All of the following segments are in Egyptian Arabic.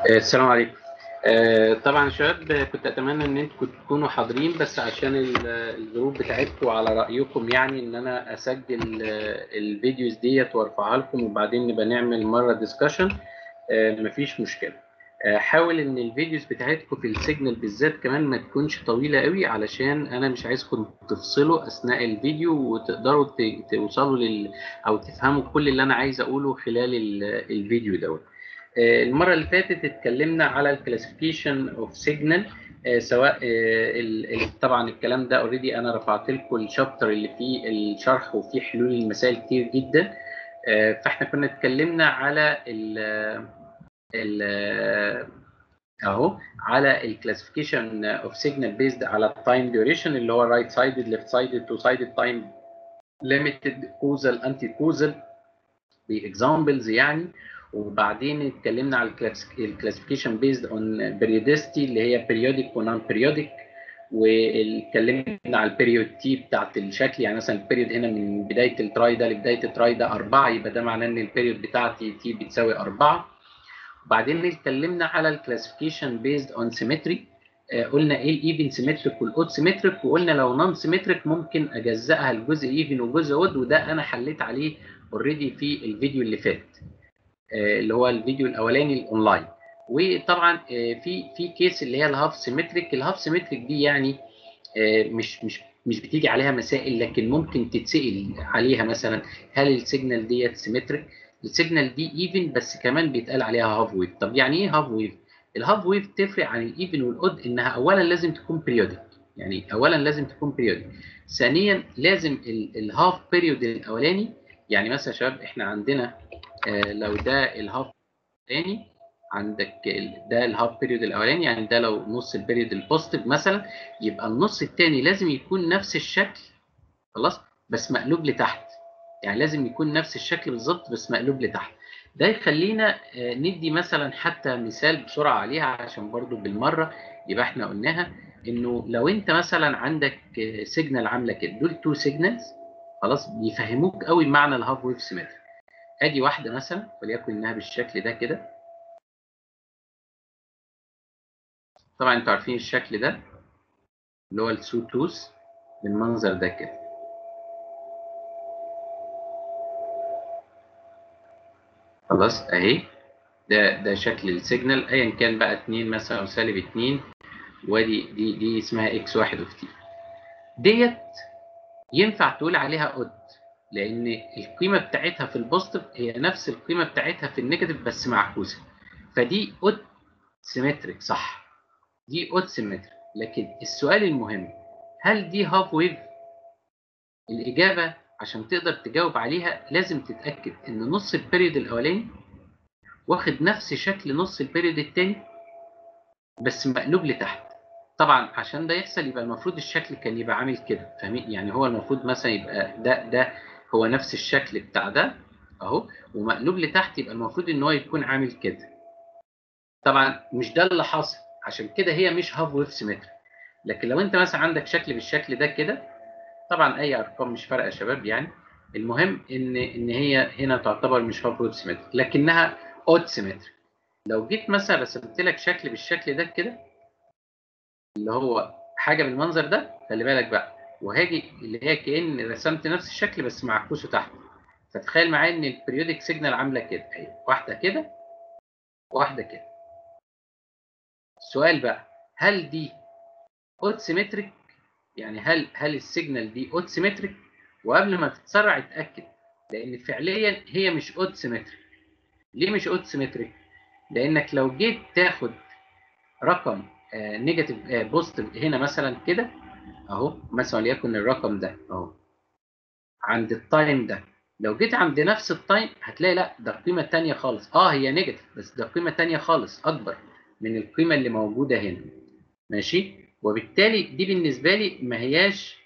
السلام عليكم آه، طبعا يا شباب كنت اتمنى ان انتم تكونوا حاضرين بس عشان ال- الظروف بتاعتكم على رايكم يعني ان انا اسجل آه، الفيديوز ديت وارفعها لكم وبعدين نبقى نعمل مره ديسكشن مفيش مشكله آه، حاول ان الفيديوز بتاعتكم في السيجنال بالذات كمان ما تكونش طويله قوي علشان انا مش عايزكم تفصلوا اثناء الفيديو وتقدروا ت- توصلوا لل او تفهموا كل اللي انا عايز اقوله خلال ال- الفيديو دوت آه، المره اللي فاتت اتكلمنا على الكلاسيفيكيشن اوف سيجنال سواء آه، ال- ال- طبعا الكلام ده اوريدي انا رفعت لكم الشابتر اللي فيه الشرح وفيه حلول المسائل كتير جدا آه، فاحنا كنا اتكلمنا على ال ال اهو على الكلاسيفيكيشن اوف سيجنال بيزد على التايم ديوريشن اللي هو رايت سايدد ليفت سايدد تو سايدد تايم ليميتد كوزال انتي كوزال باكزامبلز يعني وبعدين اتكلمنا على الكلاسيفيكيشن بيزد اون بيريودستي اللي هي بيريودك ونون بيريودك واتكلمنا على البيريود تي بتاعت الشكل يعني مثلا البيريود هنا من بدايه التراي ده لبدايه التراي ده 4 يبقى ده معناه ان البيريود بتاعتي تي بتساوي 4 وبعدين اتكلمنا على الكلاسيفيكيشن بيزد اون سيمتري قلنا ايه الايفن سيمتريك والاود سيمتريك وقلنا لو نون سيمتريك ممكن اجزئها لجزء ايفن وجزء اود وده انا حليت عليه اوريدي في الفيديو اللي فات آه، اللي هو الفيديو الاولاني الاونلاين وطبعا آه، في في كيس اللي هي الهاف سيمتريك الهاف سيمتريك دي يعني آه، مش مش مش بتيجي عليها مسائل لكن ممكن تتسال عليها مثلا هل السيجنال ديت سيمتريك السيجنال دي ايفن بس كمان بيتقال عليها هاف ويف طب يعني ايه هاف ويف الهاف ويف تفرق عن الايفن والاود انها اولا لازم تكون بيريودك يعني اولا لازم تكون بيريودك ثانيا لازم الهاف بيريود الاولاني يعني مثلا يا شباب احنا عندنا آه، لو ده الهاف الثاني عندك ال- ده الهاف بيريود الاولاني يعني ده لو نص البيريود البوزيتيف مثلا يبقى النص الثاني لازم يكون نفس الشكل خلاص بس مقلوب لتحت يعني لازم يكون نفس الشكل بالظبط بس مقلوب لتحت ده يخلينا آه، ندي مثلا حتى مثال بسرعه عليها عشان برضو بالمره يبقى احنا قلناها انه لو انت مثلا عندك سيجنال عامله كده دول تو سيجنالز خلاص بيفهموك قوي معنى الهاف ويف سيمتري ادي واحده مثلا وليكن انها بالشكل ده كده طبعا انتوا عارفين الشكل ده اللي هو السوتوس بالمنظر ده كده خلاص اهي ده ده شكل السيجنال ايا كان بقى 2 مثلا او سالب 2 وادي دي دي اسمها اكس واحد اوف تي ديت ينفع تقول عليها اود لان القيمه بتاعتها في البوزيتيف هي نفس القيمه بتاعتها في النيجاتيف بس معكوسه فدي اود سيمتريك صح دي اود سيمتريك لكن السؤال المهم هل دي هاف ويف الاجابه عشان تقدر تجاوب عليها لازم تتاكد ان نص البيريود الاولاني واخد نفس شكل نص البيريود الثاني بس مقلوب لتحت طبعا عشان ده يحصل يبقى المفروض الشكل كان يبقى عامل كده فاهمين يعني هو المفروض مثلا يبقى ده ده هو نفس الشكل بتاع ده اهو ومقلوب لتحت يبقى المفروض ان هو يكون عامل كده طبعا مش ده اللي حصل عشان كده هي مش هاف ويف سيمتري لكن لو انت مثلا عندك شكل بالشكل ده كده طبعا اي ارقام مش فارقه يا شباب يعني المهم ان ان هي هنا تعتبر مش هاف ويف سيمتري لكنها اود سيمتري لو جيت مثلا رسمت لك شكل بالشكل ده كده اللي هو حاجه بالمنظر ده خلي بالك بقى وهاجي اللي هي كأن رسمت نفس الشكل بس معكوسه تحت فتخيل معايا ان البريودك سيجنال عامله كده اهي واحده كده واحده كده السؤال بقى هل دي اود سيمتريك يعني هل هل السيجنال دي اود سيمتريك وقبل ما تتسرع اتاكد لان فعليا هي مش اود سيمتريك ليه مش اود سيمتريك لانك لو جيت تاخد رقم نيجاتيف بوزيتيف هنا مثلا كده اهو مثلا وليكن الرقم ده اهو عند التايم ده لو جيت عند نفس التايم هتلاقي لا ده قيمه ثانيه خالص اه هي نيجاتيف بس ده قيمه ثانيه خالص اكبر من القيمه اللي موجوده هنا ماشي وبالتالي دي بالنسبه لي ما هياش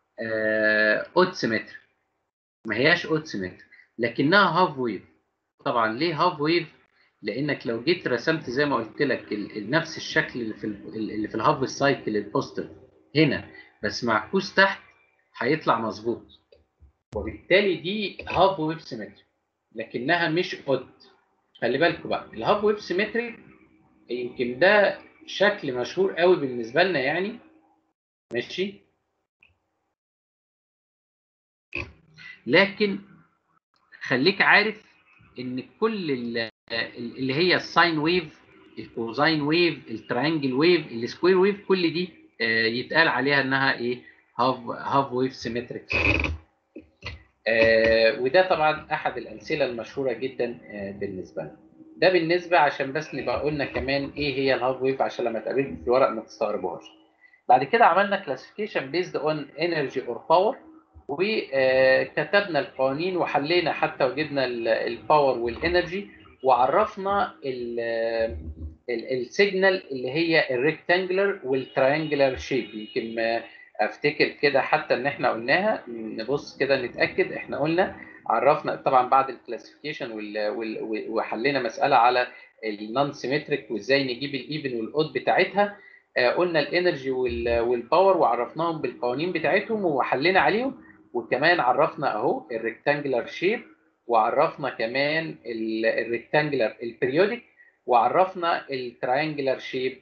اود سيمتري ما هياش اود سيمتري لكنها هاف ويف طبعا ليه هاف ويف لانك لو جيت رسمت زي ما قلت لك ال- ال- نفس الشكل اللي في ال- اللي في الهاف سايكل البوستر هنا بس معكوس تحت هيطلع مظبوط وبالتالي دي هاف ويف سيمتري لكنها مش اود خلي بالكم بقى الهاف ويف سيمتري يمكن ده شكل مشهور قوي بالنسبه لنا يعني ماشي لكن خليك عارف ان كل اللي هي الساين ويف الكوزاين ويف التريانجل ويف السكوير ويف كل دي يتقال عليها انها ايه هاف هاف ويف سيمتريك وده طبعا احد الامثله المشهوره جدا بالنسبه لنا ده بالنسبه عشان بس نبقى قلنا كمان ايه هي الهاف ويف عشان لما تقابلكم في الورق ما تستغربوهاش بعد كده عملنا كلاسيفيكيشن بيزد اون انرجي اور باور وكتبنا القوانين وحلينا حتى وجدنا الباور والانرجي وعرفنا السيجنال اللي هي الريكتانجلر والتريانجلر شيب يمكن افتكر كده حتى ان احنا قلناها نبص كده نتاكد احنا قلنا عرفنا طبعا بعد الكلاسيفيكيشن وحلينا مساله على النون سيمتريك وازاي نجيب الايفن والاود بتاعتها قلنا الانرجي والباور وعرفناهم بالقوانين بتاعتهم وحلينا عليهم وكمان عرفنا اهو الريكتانجلر شيب وعرفنا كمان الريكتانجلر البريودك وعرفنا التراينجلر شيب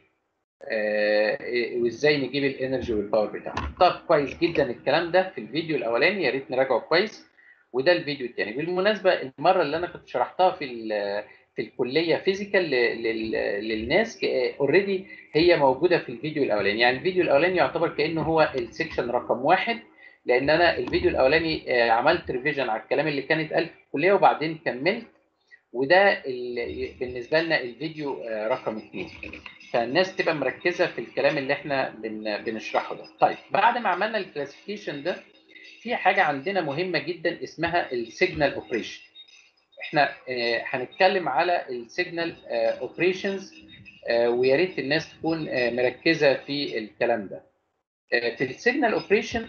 وازاي نجيب الانرجي والباور بتاعه طب كويس جدا الكلام ده في الفيديو الاولاني يا ريت نراجعه كويس وده الفيديو الثاني بالمناسبه المره اللي انا كنت شرحتها في في الكليه فيزيكال للناس اوريدي هي موجوده في الفيديو الاولاني يعني الفيديو الاولاني يعتبر كانه هو السكشن رقم واحد لان انا الفيديو الاولاني عملت ريفيجن على الكلام اللي كان اتقال في الكليه وبعدين كملت وده بالنسبه لنا الفيديو رقم اثنين فالناس تبقى مركزه في الكلام اللي احنا بن بنشرحه ده طيب بعد ما عملنا الكلاسيفيكيشن ده في حاجه عندنا مهمه جدا اسمها السيجنال اوبريشن احنا هنتكلم على السيجنال اوبريشنز ويا ريت الناس تكون مركزه في الكلام ده في السيجنال اوبريشن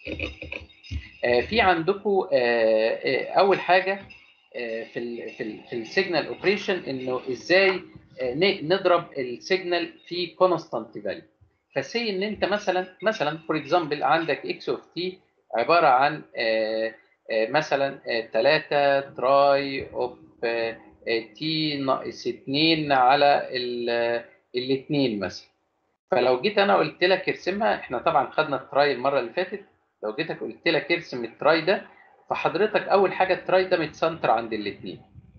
في عندكم اول حاجه في ال في ال في السيجنال اوبريشن انه ازاي نضرب السيجنال في كونستانت فاليو فسي ان انت مثلا مثلا فور اكزامبل عندك اكس اوف تي عباره عن مثلا 3 تراي اوف تي ناقص 2 على الاثنين مثلا فلو جيت انا قلت لك ارسمها احنا طبعا خدنا التراي المره اللي فاتت لو جيتك قلت لك ارسم التراي ده فحضرتك اول حاجه التراي ده متسنتر عند الاثنين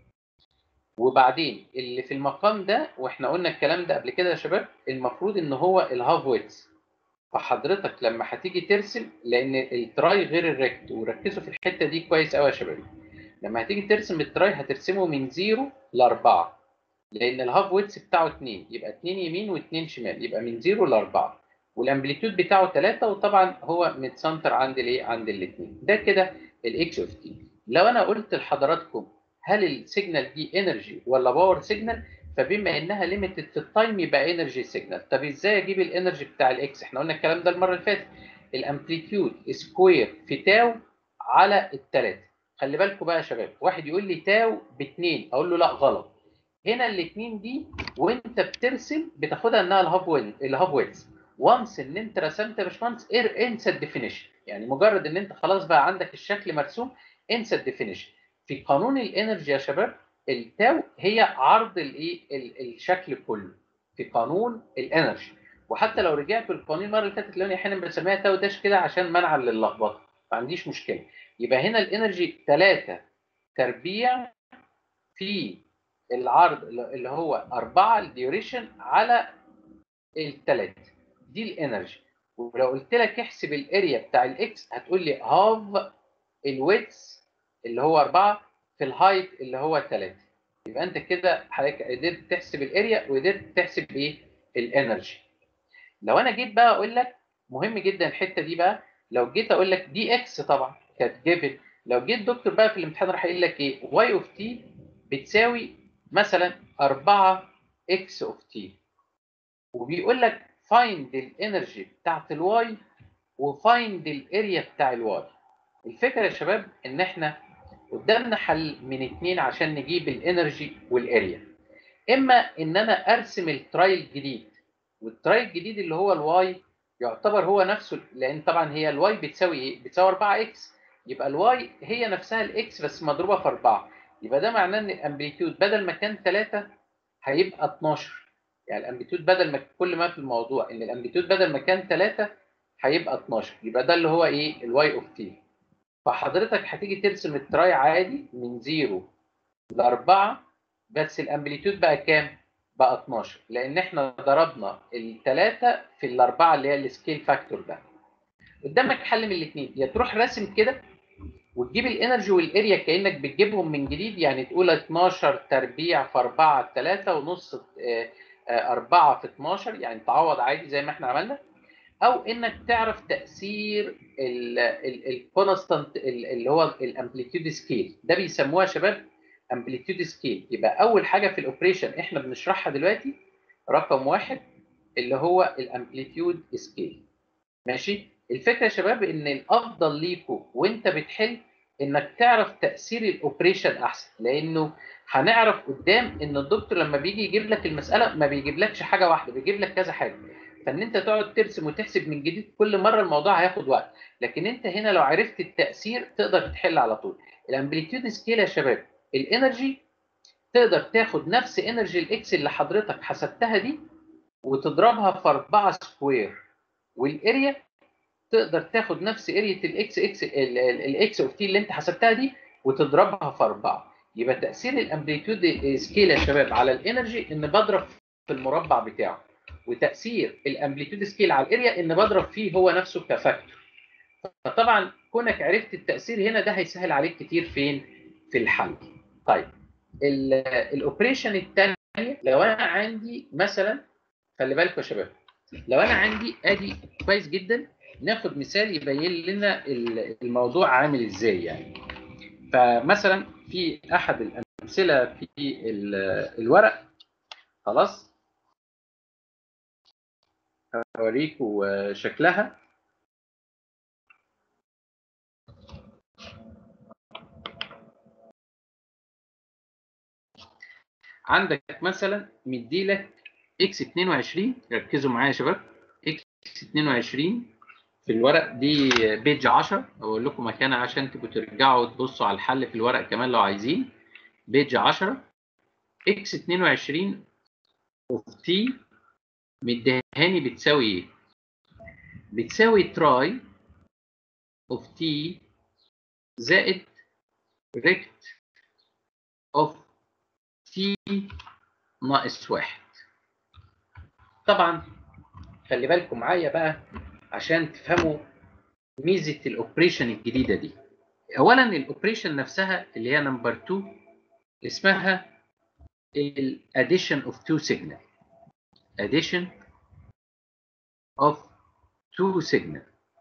وبعدين اللي في المقام ده واحنا قلنا الكلام ده قبل كده يا شباب المفروض ان هو الهاف ويتس فحضرتك لما هتيجي ترسم لان التراي غير الريكت وركزوا في الحته دي كويس قوي يا شباب لما هتيجي ترسم التراي هترسمه من 0 ل 4 لان الهاف ويتس بتاعه 2 يبقى 2 يمين و2 شمال يبقى من 0 ل 4 والامبليتيود بتاعه 3 وطبعا هو متسنتر عند الايه عند الاثنين ده كده الاكس اوف تي لو انا قلت لحضراتكم هل السيجنال دي انرجي ولا باور سيجنال فبما انها ليميتد في التايم يبقى انرجي سيجنال طب ازاي اجيب الانرجي بتاع الاكس احنا قلنا الكلام ده المره اللي فاتت الامبليتيود سكوير في تاو على الثلاثه خلي بالكم بقى يا شباب واحد يقول لي تاو باثنين اقول له لا غلط هنا الاثنين دي وانت بترسم بتاخدها انها الهاف ويل الهاف ويلز وانس ان انت رسمت يا باشمهندس انسى الديفينيشن يعني مجرد ان انت خلاص بقى عندك الشكل مرسوم انسى الديفينيشن في قانون الانرجي يا شباب التاو هي عرض الايه الشكل كله في قانون الانرجي وحتى لو رجعت للقوانين المره اللي فاتت تلاقوني احيانا بسميها تاو داش كده عشان منعا للخبطه ما عنديش مشكله يبقى هنا الانرجي 3 تربيع في العرض اللي هو 4 الديوريشن على الثلاثه دي الانرجي ولو قلت لك احسب الاريا بتاع الاكس هتقول لي هاف الويتس اللي هو 4 في الهايت اللي هو 3 يبقى انت كده حضرتك قدرت تحسب الاريا وقدرت تحسب ايه الانرجي لو انا جيت بقى اقول لك مهم جدا الحته دي بقى لو جيت اقول لك دي اكس طبعا كانت جيفن لو جيت دكتور بقى في الامتحان راح يقول لك ايه واي اوف تي بتساوي مثلا 4 اكس اوف تي وبيقول لك فايند الانرجي بتاعت الواي وفايند الاريا بتاع الواي الفكره يا شباب ان احنا قدامنا حل من اتنين عشان نجيب الانرجي والاريا اما ان انا ارسم التراي الجديد والتراي الجديد اللي هو الواي يعتبر هو نفسه لان طبعا هي الواي بتساوي ايه بتساوي 4 اكس يبقى الواي هي نفسها الاكس بس مضروبه في 4 يبقى ده معناه ان الامبليتيود بدل ما كان 3 هيبقى 12 يعني الامبليتيود بدل ما كل ما في الموضوع ان الامبليتيود بدل ما كان 3 هيبقى 12 يبقى ده اللي هو ايه الواي اوف تي فحضرتك هتيجي ترسم التراي عادي من 0 ل 4 بس الامبليتيود بقى كام؟ بقى 12 لان احنا ضربنا الثلاثه في الاربعه اللي هي السكيل فاكتور ده قدامك حل من الاثنين يا تروح راسم كده وتجيب الانرجي والاريا كانك بتجيبهم من جديد يعني تقول 12 تربيع في 4 3 ونص 4 في 12 يعني تعوض عادي زي ما احنا عملنا او انك تعرف تاثير الكونستانت اللي هو الامبليتيود سكيل ده بيسموها شباب امبليتيود سكيل يبقى اول حاجه في الاوبريشن احنا بنشرحها دلوقتي رقم واحد اللي هو الامبليتيود سكيل ماشي الفكره يا شباب ان الافضل ليكوا وانت بتحل انك تعرف تاثير الاوبريشن احسن لانه هنعرف قدام ان الدكتور لما بيجي يجيب لك المساله ما بيجيبلكش حاجه واحده بيجيب لك كذا حاجه فان انت تقعد ترسم وتحسب من جديد كل مره الموضوع هياخد وقت لكن انت هنا لو عرفت التاثير تقدر تحل على طول الامبليتيود سكيل يا شباب الانرجي تقدر تاخد نفس انرجي الاكس اللي حضرتك حسبتها دي وتضربها في 4 سكوير والاريا تقدر تاخد نفس اريا الاكس اكس الاكس اوف تي اللي انت حسبتها دي وتضربها في 4 يبقى تاثير الامبليتيود سكيل يا شباب على الانرجي ان بضرب في المربع بتاعه وتاثير الامبليتيود سكيل على الاريا ان بضرب فيه هو نفسه كفاكتور فطبعا كونك عرفت التاثير هنا ده هيسهل عليك كتير فين في الحل طيب الاوبريشن الثانيه لو انا عندي مثلا خلي بالكم يا شباب لو انا عندي ادي كويس جدا ناخد مثال يبين لنا الموضوع عامل ازاي يعني فمثلا في احد الامثله في الورق خلاص هوريكم شكلها عندك مثلا مديلك اكس 22 ركزوا معايا يا شباب اكس 22 في الورق دي بيج 10 اقول لكم مكانها عشان تبقوا ترجعوا تبصوا على الحل في الورق كمان لو عايزين بيج 10 اكس 22 اوف تي مديهاني بتساوي ايه؟ بتساوي تراي اوف تي زائد ريكت اوف تي ناقص واحد طبعا خلي بالكم معايا بقى عشان تفهموا ميزه الاوبريشن الجديده دي اولا الاوبريشن نفسها اللي هي نمبر 2 اسمها الاديشن اوف تو سيجنال addition of two signal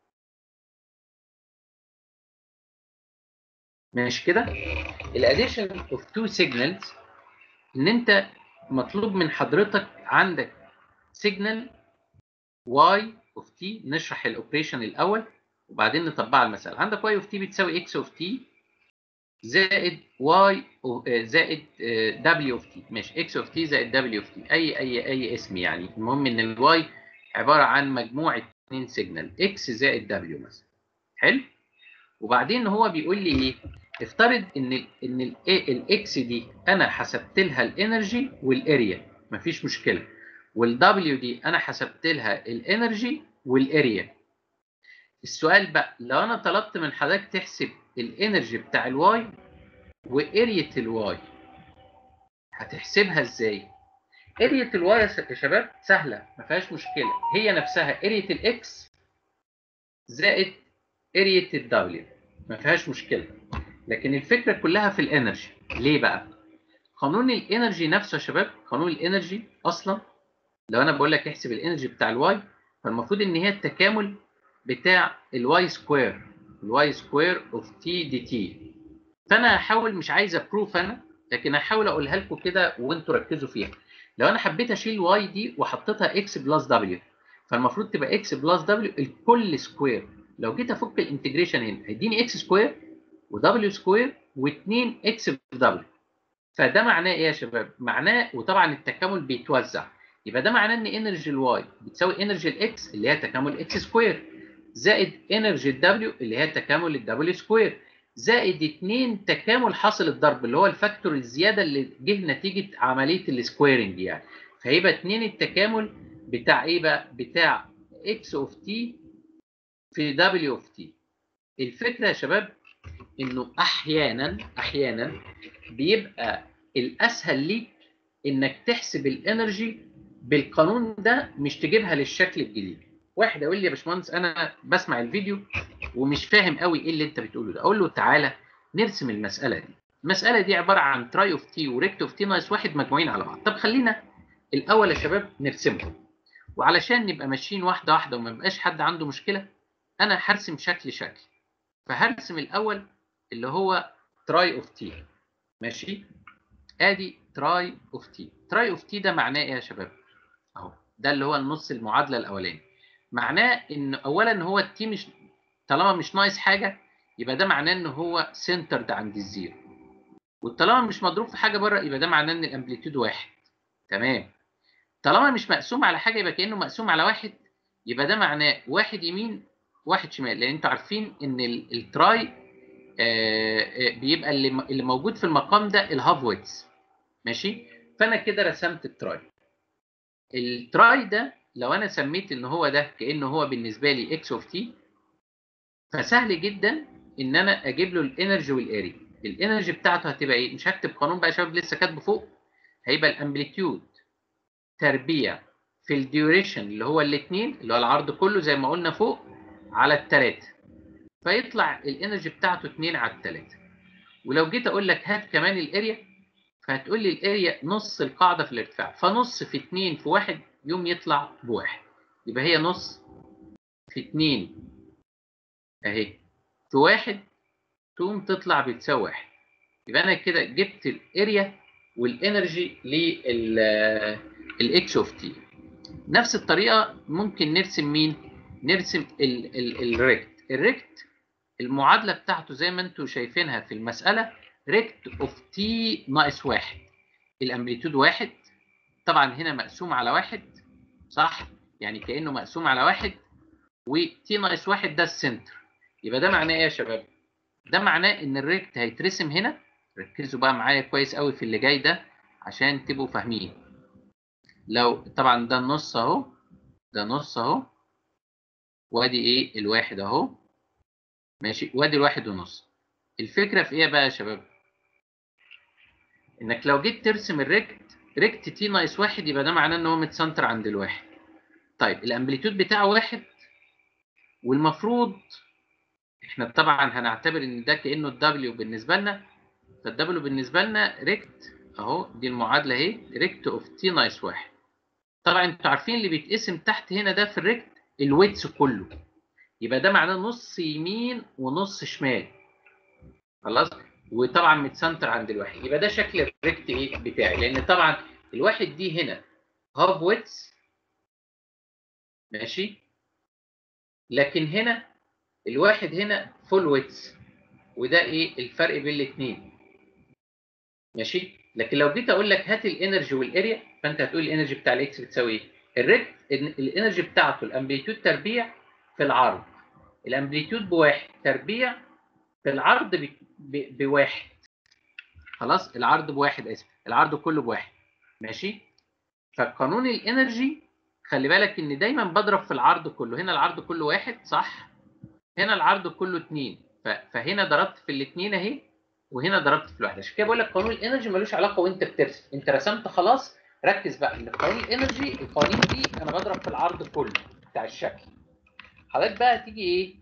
ماشي كده الاديشن اوف تو signals ان انت مطلوب من حضرتك عندك سيجنال y اوف t نشرح الاوبريشن الاول وبعدين نطبقها المساله عندك y اوف t بتساوي x اوف t زائد y زائد w اوف t ماشي x اوف t زائد w اوف t اي اي اي اسم يعني المهم ان الواي عباره عن مجموعه اثنين سيجنال x زائد w مثلا حلو وبعدين هو بيقول لي ايه افترض ان ال ان الاكس دي انا حسبت لها الانرجي والاريا مفيش مشكله والدبليو دي انا حسبت لها الانرجي والاريا السؤال بقى لو انا طلبت من حضرتك تحسب الانرجي بتاع الواي واريا الواي هتحسبها ازاي اريا الواي يا شباب سهله ما فيهاش مشكله هي نفسها اريا الاكس زائد اريا الدبليو ما فيهاش مشكله لكن الفكره كلها في الانرجي ليه بقى قانون الانرجي نفسه يا شباب قانون الانرجي اصلا لو انا بقول لك احسب الانرجي بتاع الواي فالمفروض ان هي التكامل بتاع الواي سكوير الواي سكوير اوف تي دي تي فانا هحاول مش عايز ابروف انا لكن هحاول اقولها لكم كده وانتوا ركزوا فيها لو انا حبيت اشيل واي دي وحطيتها اكس بلس دبليو فالمفروض تبقى اكس بلس دبليو الكل سكوير لو جيت افك الانتجريشن هنا هيديني اكس سكوير ودبليو سكوير و2 اكس في دبليو فده معناه ايه يا شباب؟ معناه وطبعا التكامل بيتوزع يبقى ده معناه ان انرجي الواي بتساوي انرجي الاكس اللي هي تكامل اكس سكوير زائد انرجي الدبليو اللي هي تكامل الدبليو سكوير زائد 2 تكامل حاصل الضرب اللي هو الفاكتور الزياده اللي جه نتيجه عمليه السكويرنج يعني فهيبقى 2 التكامل بتاع ايه بقى بتاع اكس اوف تي في دبليو اوف تي الفكره يا شباب انه احيانا احيانا بيبقى الاسهل ليك انك تحسب الانرجي بالقانون ده مش تجيبها للشكل الجديد واحد يقول لي يا باشمهندس انا بسمع الفيديو ومش فاهم قوي ايه اللي انت بتقوله ده اقول له تعالى نرسم المساله دي المساله دي عباره عن تراي اوف تي وريكت اوف تي ناقص واحد مجموعين على بعض طب خلينا الاول يا شباب نرسمهم وعلشان نبقى ماشيين واحده واحده وما يبقاش حد عنده مشكله انا هرسم شكل شكل فهرسم الاول اللي هو تراي اوف تي ماشي ادي تراي اوف تي تراي اوف تي ده معناه ايه يا شباب اهو ده اللي هو النص المعادله الاولاني معناه ان اولا هو التي مش طالما مش ناقص حاجه يبقى ده معناه ان هو سنترد عند الزيرو وطالما مش مضروب في حاجه بره يبقى ده معناه ان الامبليتيود واحد تمام طالما مش مقسوم على حاجه يبقى كانه مقسوم على واحد يبقى ده معناه واحد يمين واحد شمال لان انتوا عارفين ان التراي بيبقى اللي اللي موجود في المقام ده الهاف ويتس ماشي فانا كده رسمت التراي التراي ده لو انا سميت ان هو ده كانه هو بالنسبه لي اكس اوف تي فسهل جدا ان انا اجيب له الانرجي والاريا الانرجي بتاعته هتبقى ايه مش هكتب قانون بقى يا شباب لسه كاتبه فوق هيبقى الامبليتيود تربيع في الديوريشن اللي هو الاثنين اللي هو العرض كله زي ما قلنا فوق على الثلاثه فيطلع الانرجي بتاعته 2 على الثلاثه ولو جيت اقول لك هات كمان الاريا فهتقول لي الاريا نص القاعده في الارتفاع فنص في 2 في 1 يوم يطلع بواحد يبقى هي نص في 2 اهي في 1 تقوم تطلع بتساوي 1 يبقى انا كده جبت الاريا والانرجي للاكس اوف تي نفس الطريقه ممكن نرسم مين نرسم الريكت الريكت المعادله بتاعته زي ما انتم شايفينها في المساله ريكت اوف تي ناقص واحد الامبليتيود واحد طبعا هنا مقسوم على واحد صح يعني كانه مقسوم على واحد وتي ناقص واحد ده السنتر يبقى ده معناه ايه يا شباب ده معناه ان الريكت هيترسم هنا ركزوا بقى معايا كويس قوي في اللي جاي ده عشان تبقوا فاهمين لو طبعا ده النص اهو ده نص اهو وادي ايه الواحد اهو ماشي وادي الواحد ونص الفكره في ايه بقى يا شباب انك لو جيت ترسم الريكت ريكت تي ناقص واحد يبقى ده معناه ان هو متسنتر عند الواحد طيب الامبليتيود بتاعه واحد والمفروض احنا طبعا هنعتبر ان ده كانه الدبليو بالنسبه لنا فالدبليو بالنسبه لنا ريكت اهو دي المعادله اهي ريكت اوف تي ناقص واحد طبعا انتوا عارفين اللي بيتقسم تحت هنا ده في الريكت الويتس كله يبقى ده معناه نص يمين ونص شمال خلاص وطبعا متسنتر عند الواحد يبقى ده شكل الريكت ايه بتاعي لان طبعا الواحد دي هنا هاف ويتس ماشي لكن هنا الواحد هنا فول ويتس وده ايه الفرق بين الاثنين ماشي لكن لو جيت اقول لك هات الانرجي والاريا فانت هتقول الانرجي بتاع الاكس بتساوي ايه الريكت الانرجي بتاعته الامبليتيود تربيع في العرض الامبليتيود بواحد تربيع في العرض ب... ب... بواحد خلاص العرض بواحد اسف العرض كله بواحد ماشي فقانون الانرجي خلي بالك ان دايما بضرب في العرض كله هنا العرض كله واحد صح هنا العرض كله اتنين ف... فهنا ضربت في الاتنين اهي وهنا ضربت في الواحده عشان كده بقول لك قانون الانرجي ملوش علاقه وانت بترسم انت رسمت خلاص ركز بقى ان قانون الانرجي القوانين دي انا بضرب في العرض كله بتاع الشكل حضرتك بقى تيجي ايه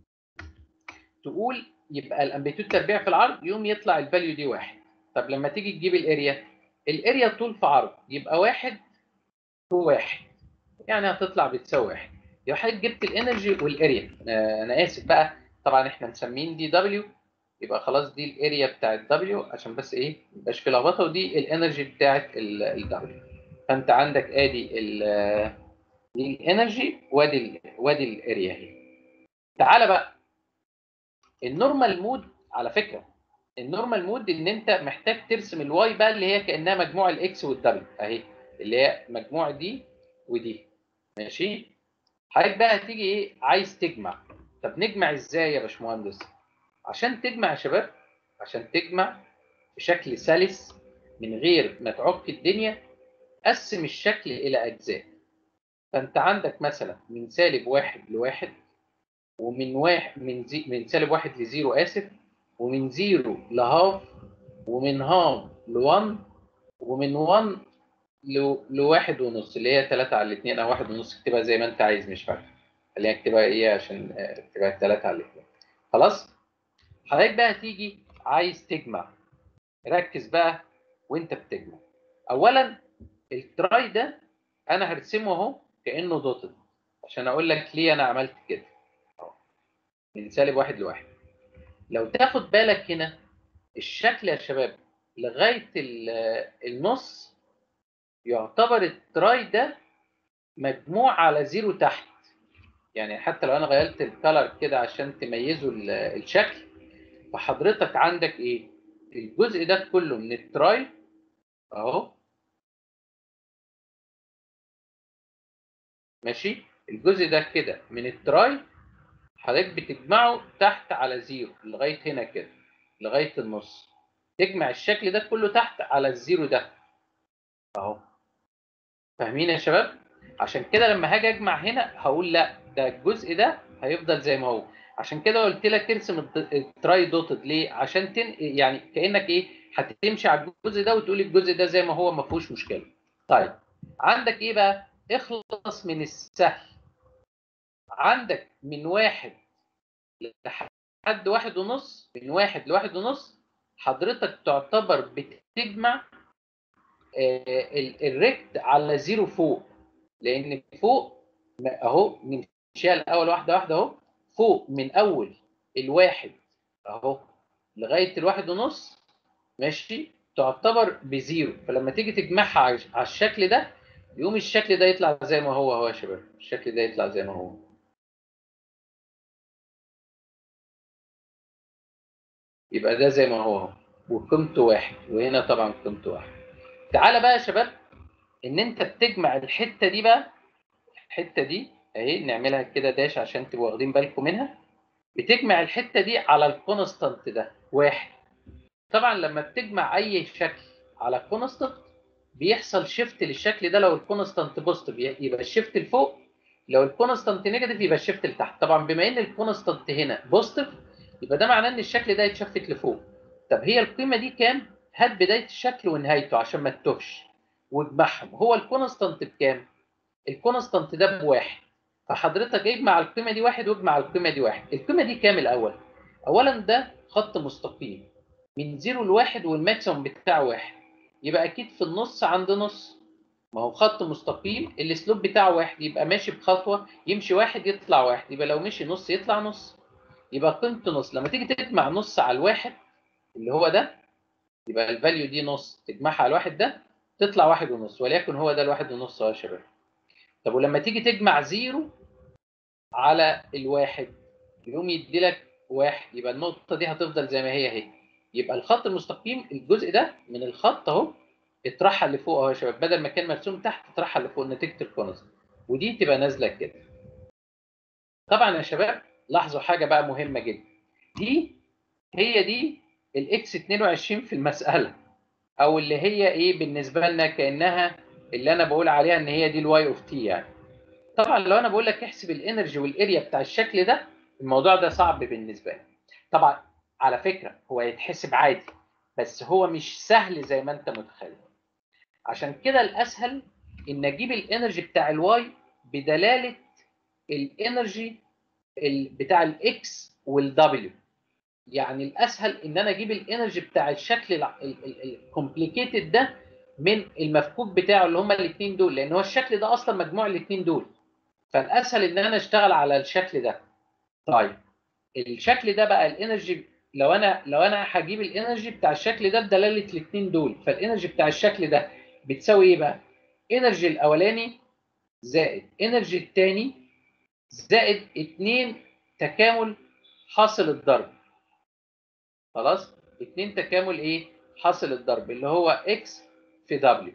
تقول يبقى الامبليتيود تربيع في العرض يوم يطلع الفاليو دي واحد طب لما تيجي تجيب الاريا الاريا طول في عرض يبقى واحد في واحد يعني هتطلع بتساوي واحد يبقى حضرتك جبت الانرجي والاريا آه انا اسف بقى طبعا احنا مسمين دي دبليو يبقى خلاص دي الاريا بتاعت دبليو عشان بس ايه ميبقاش في لخبطه ودي الانرجي بتاعت الدبليو فانت عندك ادي ال دي الانرجي وادي ال وادي الاريا اهي تعالى بقى النورمال مود على فكره النورمال مود ان انت محتاج ترسم الواي بقى اللي هي كانها مجموع الاكس والدبليو اهي اللي هي مجموع دي ودي ماشي حضرتك بقى هتيجي ايه عايز تجمع طب نجمع ازاي يا باشمهندس عشان تجمع يا شباب عشان تجمع بشكل سلس من غير ما تعك الدنيا قسم الشكل الى اجزاء فانت عندك مثلا من سالب واحد لواحد ومن واحد من زي من سالب واحد لزيرو اسف ومن زيرو لهاف ومن هاف لون ومن 1 لواحد ونص اللي هي 3 على الاثنين او واحد ونص اكتبها زي ما انت عايز مش فارقه خلينا اكتبها ايه عشان تبقى 3 على الاثنين خلاص حضرتك بقى هتيجي عايز تجمع ركز بقى وانت بتجمع اولا التراي ده انا هرسمه اهو كانه دوتد عشان اقول لك ليه انا عملت كده من سالب واحد لواحد لو تاخد بالك هنا الشكل يا شباب لغايه النص يعتبر التراي ده مجموع على زيرو تحت يعني حتى لو انا غيرت الكلر كده عشان تميزوا الشكل فحضرتك عندك ايه الجزء ده كله من التراي اهو ماشي الجزء ده كده من التراي حضرتك بتجمعه تحت على زيرو لغايه هنا كده لغايه النص تجمع الشكل ده كله تحت على الزيرو ده اهو فاهمين يا شباب عشان كده لما هاجي اجمع هنا هقول لا ده الجزء ده هيفضل زي ما هو عشان كده قلت لك ارسم التراي دوتد ليه عشان تن... يعني كانك ايه هتمشي على الجزء ده وتقول الجزء ده زي ما هو ما فيهوش مشكله طيب عندك ايه بقى اخلص من السهل عندك من واحد لحد واحد ونص من واحد لواحد ونص حضرتك تعتبر بتجمع الريكت على زيرو فوق لان فوق اهو نمشيها الاول واحده واحده اهو فوق من اول الواحد اهو لغايه الواحد ونص ماشي تعتبر بزيرو فلما تيجي تجمعها على الشكل ده يقوم الشكل ده يطلع زي ما هو اهو يا شباب الشكل ده يطلع زي ما هو يبقى ده زي ما هو وقيمته واحد وهنا طبعا قيمته واحد تعالى بقى يا شباب ان انت بتجمع الحته دي بقى الحته دي اهي نعملها كده داش عشان تبقوا واخدين بالكم منها بتجمع الحته دي على الكونستانت ده واحد طبعا لما بتجمع اي شكل على كونستانت بيحصل شيفت للشكل ده لو الكونستانت بوزيتيف يبقى الشيفت لفوق لو الكونستانت نيجاتيف يبقى الشيفت لتحت طبعا بما ان الكونستانت هنا بوزيتيف يبقى ده معناه ان الشكل ده يتشفت لفوق طب هي القيمه دي كام هات بدايه الشكل ونهايته عشان ما تتوهش واجمعهم هو الكونستانت بكام الكونستانت ده بواحد فحضرتك اجمع القيمه دي واحد واجمع القيمه دي واحد القيمه دي كام الاول اولا ده خط مستقيم من زيرو لواحد والماكسيموم بتاعه واحد يبقى اكيد في النص عند نص ما هو خط مستقيم الاسلوب بتاعه واحد يبقى ماشي بخطوه يمشي واحد يطلع واحد يبقى لو مشي نص يطلع نص يبقى قيمته نص لما تيجي تجمع نص على الواحد اللي هو ده يبقى الفاليو دي نص تجمعها على الواحد ده تطلع واحد ونص وليكن هو ده الواحد ونص اهو يا شباب طب ولما تيجي تجمع زيرو على الواحد يقوم يدي لك واحد يبقى النقطه دي هتفضل زي ما هي اهي يبقى الخط المستقيم الجزء ده من الخط اهو اترحل لفوق اهو يا شباب بدل ما كان مرسوم تحت اترحل لفوق نتيجه الكونز ودي تبقى نازله كده طبعا يا شباب لاحظوا حاجه بقى مهمه جدا دي هي دي الاكس 22 في المساله او اللي هي ايه بالنسبه لنا كانها اللي انا بقول عليها ان هي دي الواي اوف تي يعني طبعا لو انا بقول لك احسب الانرجي والاريا بتاع الشكل ده الموضوع ده صعب بالنسبه لي طبعا على فكره هو يتحسب عادي بس هو مش سهل زي ما انت متخيل عشان كده الاسهل ان اجيب الانرجي بتاع الواي بدلاله الانرجي بتاع الاكس والدبليو يعني الاسهل ان انا اجيب الانرجي بتاع الشكل الكومبليكيتد ده من المفكوك بتاعه اللي هما الاثنين دول لان هو الشكل ده اصلا مجموع الاثنين دول فالاسهل ان انا اشتغل على الشكل ده طيب الشكل ده بقى الانرجي لو انا لو انا هجيب الانرجي بتاع الشكل ده بدلاله الاثنين دول فالانرجي بتاع الشكل ده بتساوي ايه بقى انرجي الاولاني زائد انرجي الثاني زائد 2 تكامل حاصل الضرب خلاص 2 تكامل ايه حاصل الضرب اللي هو اكس في دبليو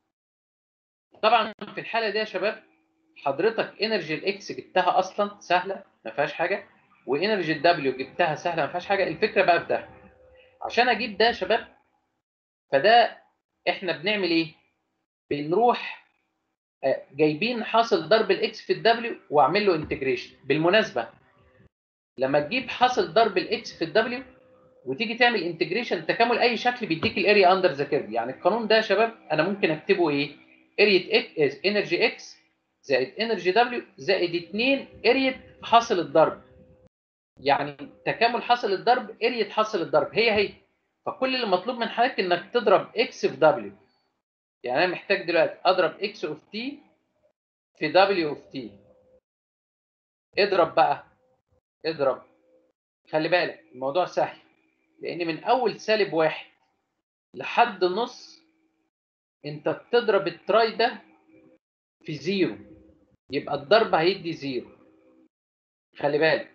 طبعا في الحاله دي يا شباب حضرتك انرجي الاكس جبتها اصلا سهله ما فيهاش حاجه وانرجي الدبليو جبتها سهله ما فيهاش حاجه الفكره بقى في ده عشان اجيب ده يا شباب فده احنا بنعمل ايه بنروح آه، جايبين حاصل ضرب الاكس في الدبليو واعمل له انتجريشن بالمناسبه لما تجيب حاصل ضرب الاكس في الدبليو وتيجي تعمل انتجريشن تكامل اي شكل بيديك الاريا اندر ذا كيرف يعني القانون ده يا شباب انا ممكن اكتبه ايه اريا اكس انرجي اكس زائد انرجي دبليو زائد 2 اريا حاصل الضرب يعني تكامل حاصل الضرب اريا حاصل الضرب هي هي فكل اللي مطلوب من حضرتك انك تضرب اكس في دبليو يعني انا محتاج دلوقتي اضرب اكس اوف تي في دبليو اوف تي اضرب بقى اضرب خلي بالك الموضوع سهل لان من اول سالب واحد لحد نص انت بتضرب التراي ده في زيرو يبقى الضرب هيدي زيرو خلي بالك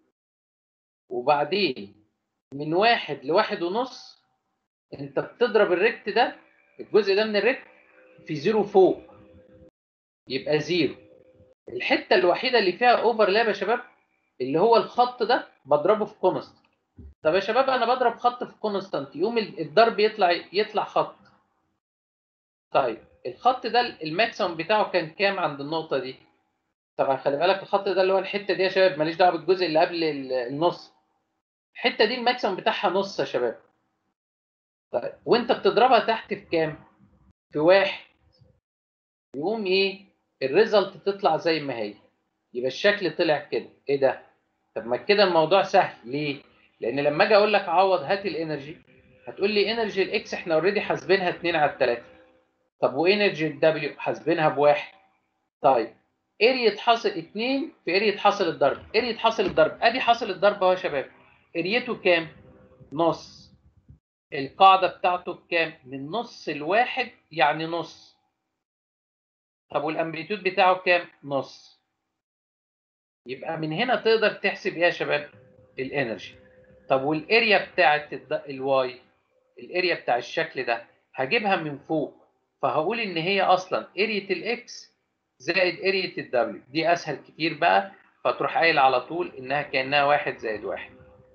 وبعدين من واحد لواحد ونص انت بتضرب الريكت ده الجزء ده من الريكت في زيرو فوق يبقى زيرو الحته الوحيده اللي فيها اوفرلاب يا شباب اللي هو الخط ده بضربه في كونستانت طب يا شباب انا بضرب خط في كونستانت يقوم الضرب يطلع يطلع خط طيب الخط ده الماكسيمم بتاعه كان كام عند النقطه دي طبعا خلي بالك الخط ده اللي هو الحته دي يا شباب ماليش دعوه بالجزء اللي قبل النص الحته دي الماكسيمم بتاعها نص يا شباب طيب وانت بتضربها تحت في كام في واحد يقوم ايه الريزلت تطلع زي ما هي يبقى الشكل طلع كده ايه ده طب ما كده الموضوع سهل ليه لان لما اجي اقول لك عوض هات الانرجي هتقول لي انرجي الاكس احنا اوريدي حاسبينها 2 على 3 طب وانرجي الدبليو حاسبينها بواحد طيب اريا حاصل 2 في اريا حاصل الضرب اريا حاصل الضرب ادي حاصل الضرب اهو يا شباب اريته كام نص القاعده بتاعته بكام من نص لواحد يعني نص طب والامبليتيود بتاعه كام نص يبقى من هنا تقدر تحسب ايه يا شباب الانرجي طب والاريا بتاعت الواي الاريا بتاع الشكل ده هجيبها من فوق فهقول ان هي اصلا اريا الاكس زائد اريا الدبليو دي اسهل كتير بقى فتروح قايل على طول انها كانها واحد زائد واحد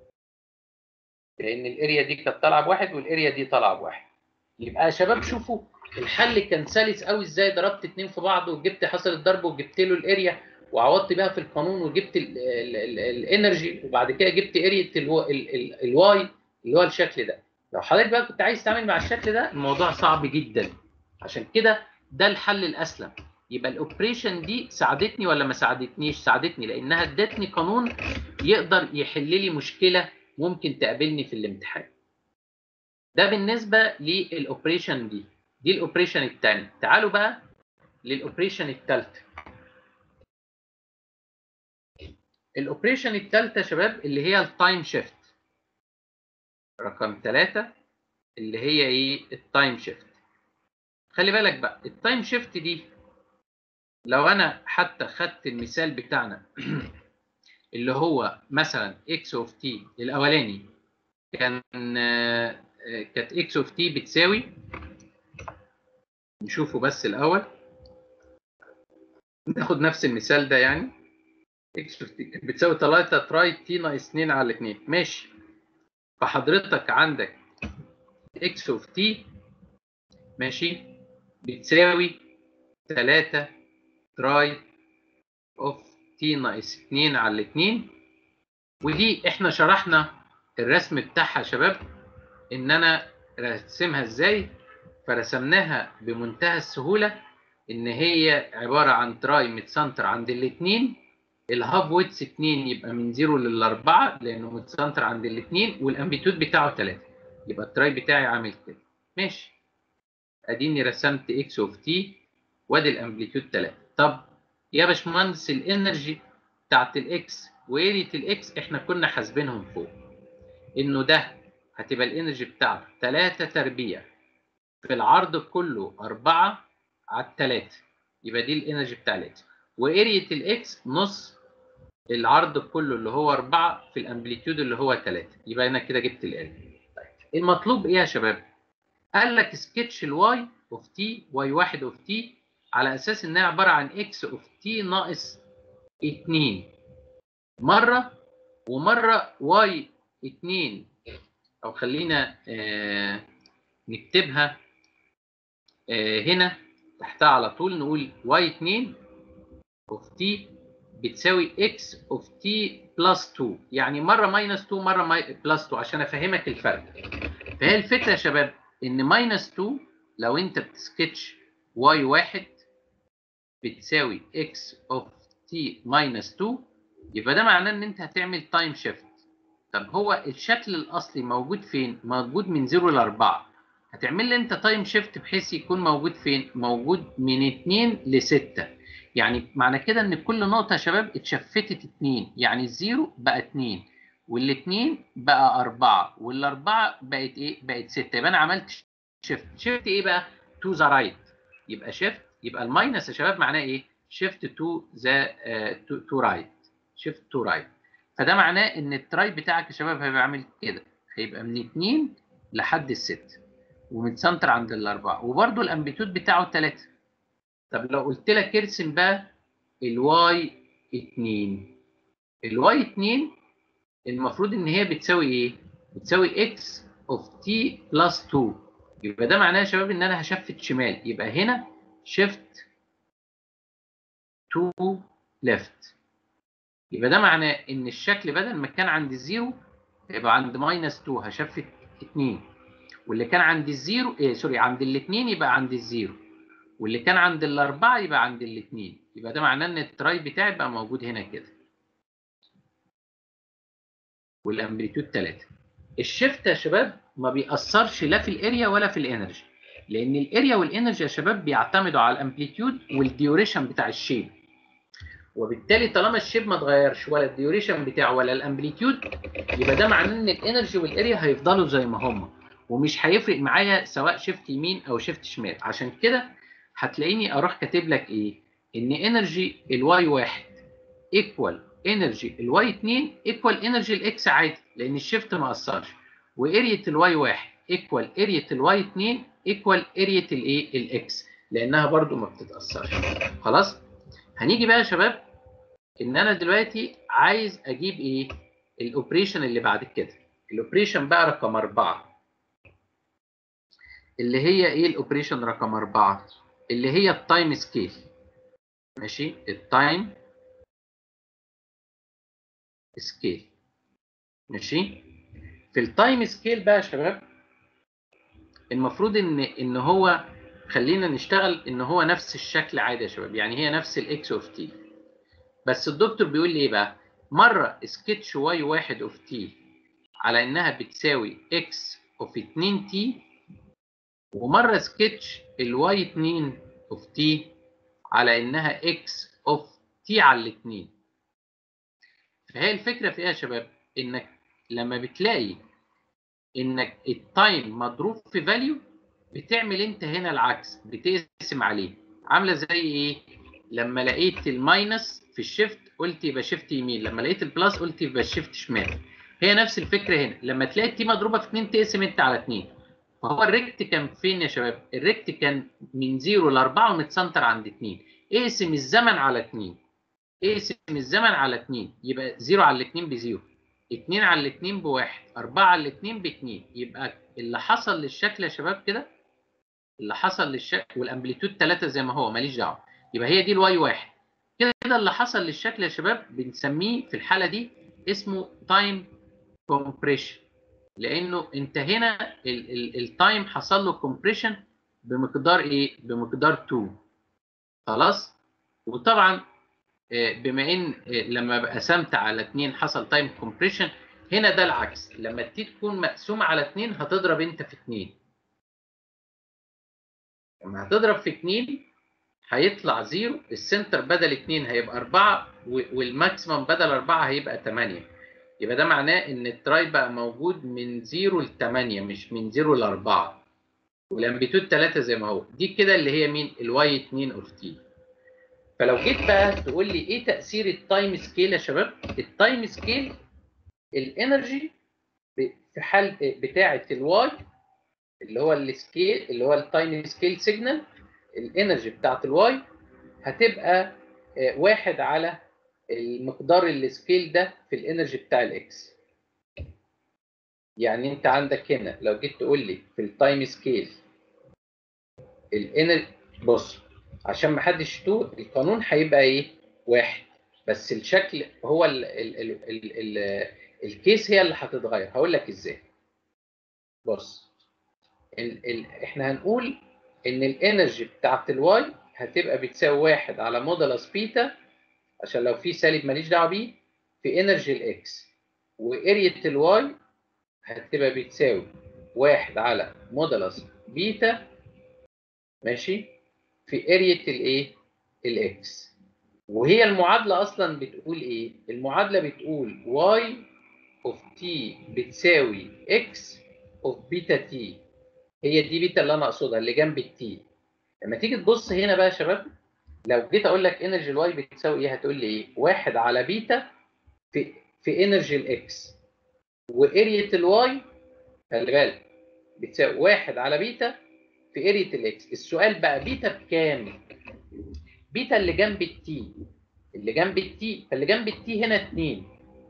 لان الاريا دي كانت طالعه بواحد والاريا دي طالعه بواحد يبقى يا شباب شوفوا الحل كان سلس قوي ازاي ضربت اتنين في بعض وجبت حصل الضرب وجبت له الاريا وعوضت بيها في القانون وجبت الانرجي وبعد كده جبت اريا الواي اللي هو الشكل ده لو حضرتك بقى كنت عايز تتعامل مع الشكل ده الموضوع صعب جدا عشان كده ده الحل الاسلم يبقى الاوبريشن دي ساعدتني ولا ما ساعدتنيش ساعدتني لانها ادتني قانون يقدر يحل لي مشكله ممكن تقابلني في الامتحان ده بالنسبه للاوبريشن دي دي الاوبريشن الثاني تعالوا بقى للاوبريشن الثالثه الاوبريشن الثالثه يا شباب اللي هي التايم شيفت رقم ثلاثة اللي هي ايه التايم شيفت خلي بالك بقى التايم شيفت دي لو انا حتى خدت المثال بتاعنا اللي هو مثلا اكس اوف تي الاولاني كان كانت اكس اوف تي بتساوي نشوفه بس الاول ناخد نفس المثال ده يعني اكس اوف تي بتساوي 3 تراي تي ناقص 2 على 2 ماشي فحضرتك عندك اكس اوف تي ماشي بتساوي 3 تراي اوف تي ناقص 2 على 2 ودي احنا شرحنا الرسم بتاعها يا شباب ان انا رسمها ازاي فرسمناها بمنتهى السهوله ان هي عباره عن تراي متسنتر عند الاثنين الهاف ويتس 2 يبقى من 0 لل 4 لانه متسنتر عند الاثنين والامبليتيود بتاعه 3 يبقى التراي بتاعي عامل كده ماشي اديني رسمت اكس اوف تي وادي الامبليتيود 3 طب يا باشمهندس الانرجي بتاعت الاكس وارية الاكس احنا كنا حاسبينهم فوق انه ده هتبقى الانرجي بتاعته 3 تربيع في العرض كله 4 على 3 يبقى دي الانرجي بتاع الاكس وارية الاكس نص العرض كله اللي هو 4 في الامبليتيود اللي هو 3 يبقى انا كده جبت الاريا طيب المطلوب ايه يا شباب قال لك سكتش الواي اوف تي واي 1 اوف تي على اساس انها عباره عن اكس اوف تي ناقص 2 مره ومره واي 2 او خلينا آه نكتبها آه هنا تحتها على طول نقول واي 2 اوف تي بتساوي اكس اوف تي بلس 2 يعني مره ماينس 2 مره بلس 2 عشان افهمك الفرق فهي الفكره يا شباب ان ماينس 2 لو انت بتسكتش واي 1 بتساوي اكس اوف تي ماينس 2 يبقى ده معناه ان انت هتعمل تايم شيفت طب هو الشكل الاصلي موجود فين موجود من 0 ل 4 هتعمل لي انت تايم شيفت بحيث يكون موجود فين موجود من 2 ل 6 يعني معنى كده ان كل نقطه يا شباب اتشفتت 2 يعني الزيرو بقى 2 والاثنين بقى 4 والاربعه بقت ايه بقت 6 يبقى انا عملت شيفت شيفت ايه بقى تو ذا رايت يبقى شيفت يبقى الماينس يا شباب معناه ايه شيفت تو ذا تو رايت شيفت تو رايت فده معناه ان التراي بتاعك يا شباب هيبقى عامل كده هيبقى من 2 لحد الست ومتسنتر عند الاربعه وبرده الامبليتيود بتاعه 3 طب لو قلت لك ارسم بقى الواي 2 الواي 2 المفروض ان هي بتساوي ايه؟ بتساوي اكس اوف تي بلس 2 يبقى ده معناه يا شباب ان انا هشفت شمال يبقى هنا شيفت تو ليفت يبقى ده معناه ان الشكل بدل ما كان عند الزيرو يبقى عند ماينس 2 هشفت 2 واللي كان عند الزيرو ايه سوري عند الاثنين يبقى عند الزيرو واللي كان عند الاربعه يبقى عند الاثنين يبقى ده معناه ان التراي بتاعي بقى موجود هنا كده والامبليتيود 3 الشيفت يا شباب ما بيأثرش لا في الاريا ولا في الانرجي لان الاريا والانرجي يا شباب بيعتمدوا على الامبليتيود والديوريشن بتاع الشيب وبالتالي طالما الشيب ما اتغيرش ولا الديوريشن بتاعه ولا الامبليتيود يبقى ده معناه ان الانرجي والاريا هيفضلوا زي ما هم ومش هيفرق معايا سواء شيفت يمين او شيفت شمال عشان كده هتلاقيني اروح كاتب لك ايه ان انرجي الواي 1 ايكوال انرجي الواي 2 ايكوال انرجي الاكس عادي لان الشيفت ما اثرش واريا الواي 1 ايكوال اريا الواي 2 ايكوال اريا الايه الاكس لانها برضو ما بتتاثرش خلاص هنيجي بقى يا شباب ان انا دلوقتي عايز اجيب ايه الاوبريشن اللي بعد كده الاوبريشن بقى رقم أربعة اللي هي ايه الاوبريشن رقم أربعة اللي هي التايم سكيل ماشي التايم سكيل ماشي في التايم سكيل بقى يا شباب المفروض ان ان هو خلينا نشتغل ان هو نفس الشكل عادي يا شباب يعني هي نفس الاكس اوف تي بس الدكتور بيقول لي ايه بقى مره سكتش واي واحد اوف تي على انها بتساوي اكس اوف 2 تي ومره سكتش الواي 2 اوف تي على انها اكس اوف تي على الاثنين فهي الفكره في ايه يا شباب انك لما بتلاقي انك التايم مضروب في فاليو بتعمل انت هنا العكس بتقسم عليه عامله زي ايه لما لقيت الماينس في الشيفت قلت يبقى شيفت يمين لما لقيت البلس قلت يبقى شيفت شمال هي نفس الفكره هنا لما تلاقي التي مضروبه في 2 تقسم انت على 2 فهو الريكت كان فين يا شباب الريكت كان من 0 ل 4 ومتسنتر عند 2 اقسم الزمن على 2 اقسم الزمن على 2 يبقى 0 على 2 بزيرو 2 على 2 بواحد 4 على 2 باتنين يبقى اللي حصل للشكل يا شباب كده اللي حصل للشكل والامبليتيود 3 زي ما هو ماليش دعوه يبقى هي دي الواي واحد كده اللي حصل للشكل يا شباب بنسميه في الحاله دي اسمه تايم كومبريشن لانه انت هنا التايم حصل له كومبريشن بمقدار ايه بمقدار 2 خلاص وطبعا بما ان لما قسمت على 2 حصل تايم كومبريشن هنا ده العكس لما التي تكون مقسومه على 2 هتضرب انت في 2 لما هتضرب في 2 هيطلع 0 السنتر بدل 2 هيبقى 4 والماكسيمم بدل 4 هيبقى 8 يبقى ده معناه ان التراي بقى موجود من 0 ل 8 مش من 0 ل 4 والامبليتيود 3 زي ما هو دي كده اللي هي مين الواي 2 اوف تي فلو جيت بقى تقول لي ايه تاثير التايم سكيل يا شباب التايم سكيل الانرجي في حال بتاعه الواي اللي هو السكيل اللي هو التايم سكيل سيجنال الانرجي بتاعه الواي هتبقى واحد على المقدار السكيل ده في الانرجي بتاع الاكس يعني انت عندك هنا لو جيت تقول لي في التايم سكيل الانرجي بص عشان ما حدش يتوه القانون هيبقى ايه واحد بس الشكل هو ال ال ال ال ال الكيس هي اللي هتتغير هقول لك ازاي بص ال ال احنا هنقول ان الانرجي بتاعت الواي هتبقى بتساوي واحد على مودولس بيتا عشان لو في سالب ماليش دعوه بيه في انرجي الاكس واريا الواي هتبقى بتساوي واحد على مودولس بيتا ماشي في اريا الايه الاكس وهي المعادله اصلا بتقول ايه المعادله بتقول y اوف t بتساوي x اوف بيتا t هي دي بيتا اللي انا اقصدها اللي جنب التي لما تيجي تبص هنا بقى يا شباب لو جيت اقول لك انرجي الواي بتساوي ايه هتقول لي ايه واحد على بيتا في في انرجي الاكس واريا الواي خلي بالك بتساوي واحد على بيتا في اريا الاكس السؤال بقى بيتا بكام بيتا اللي جنب التي اللي جنب التي فاللي جنب التي هنا 2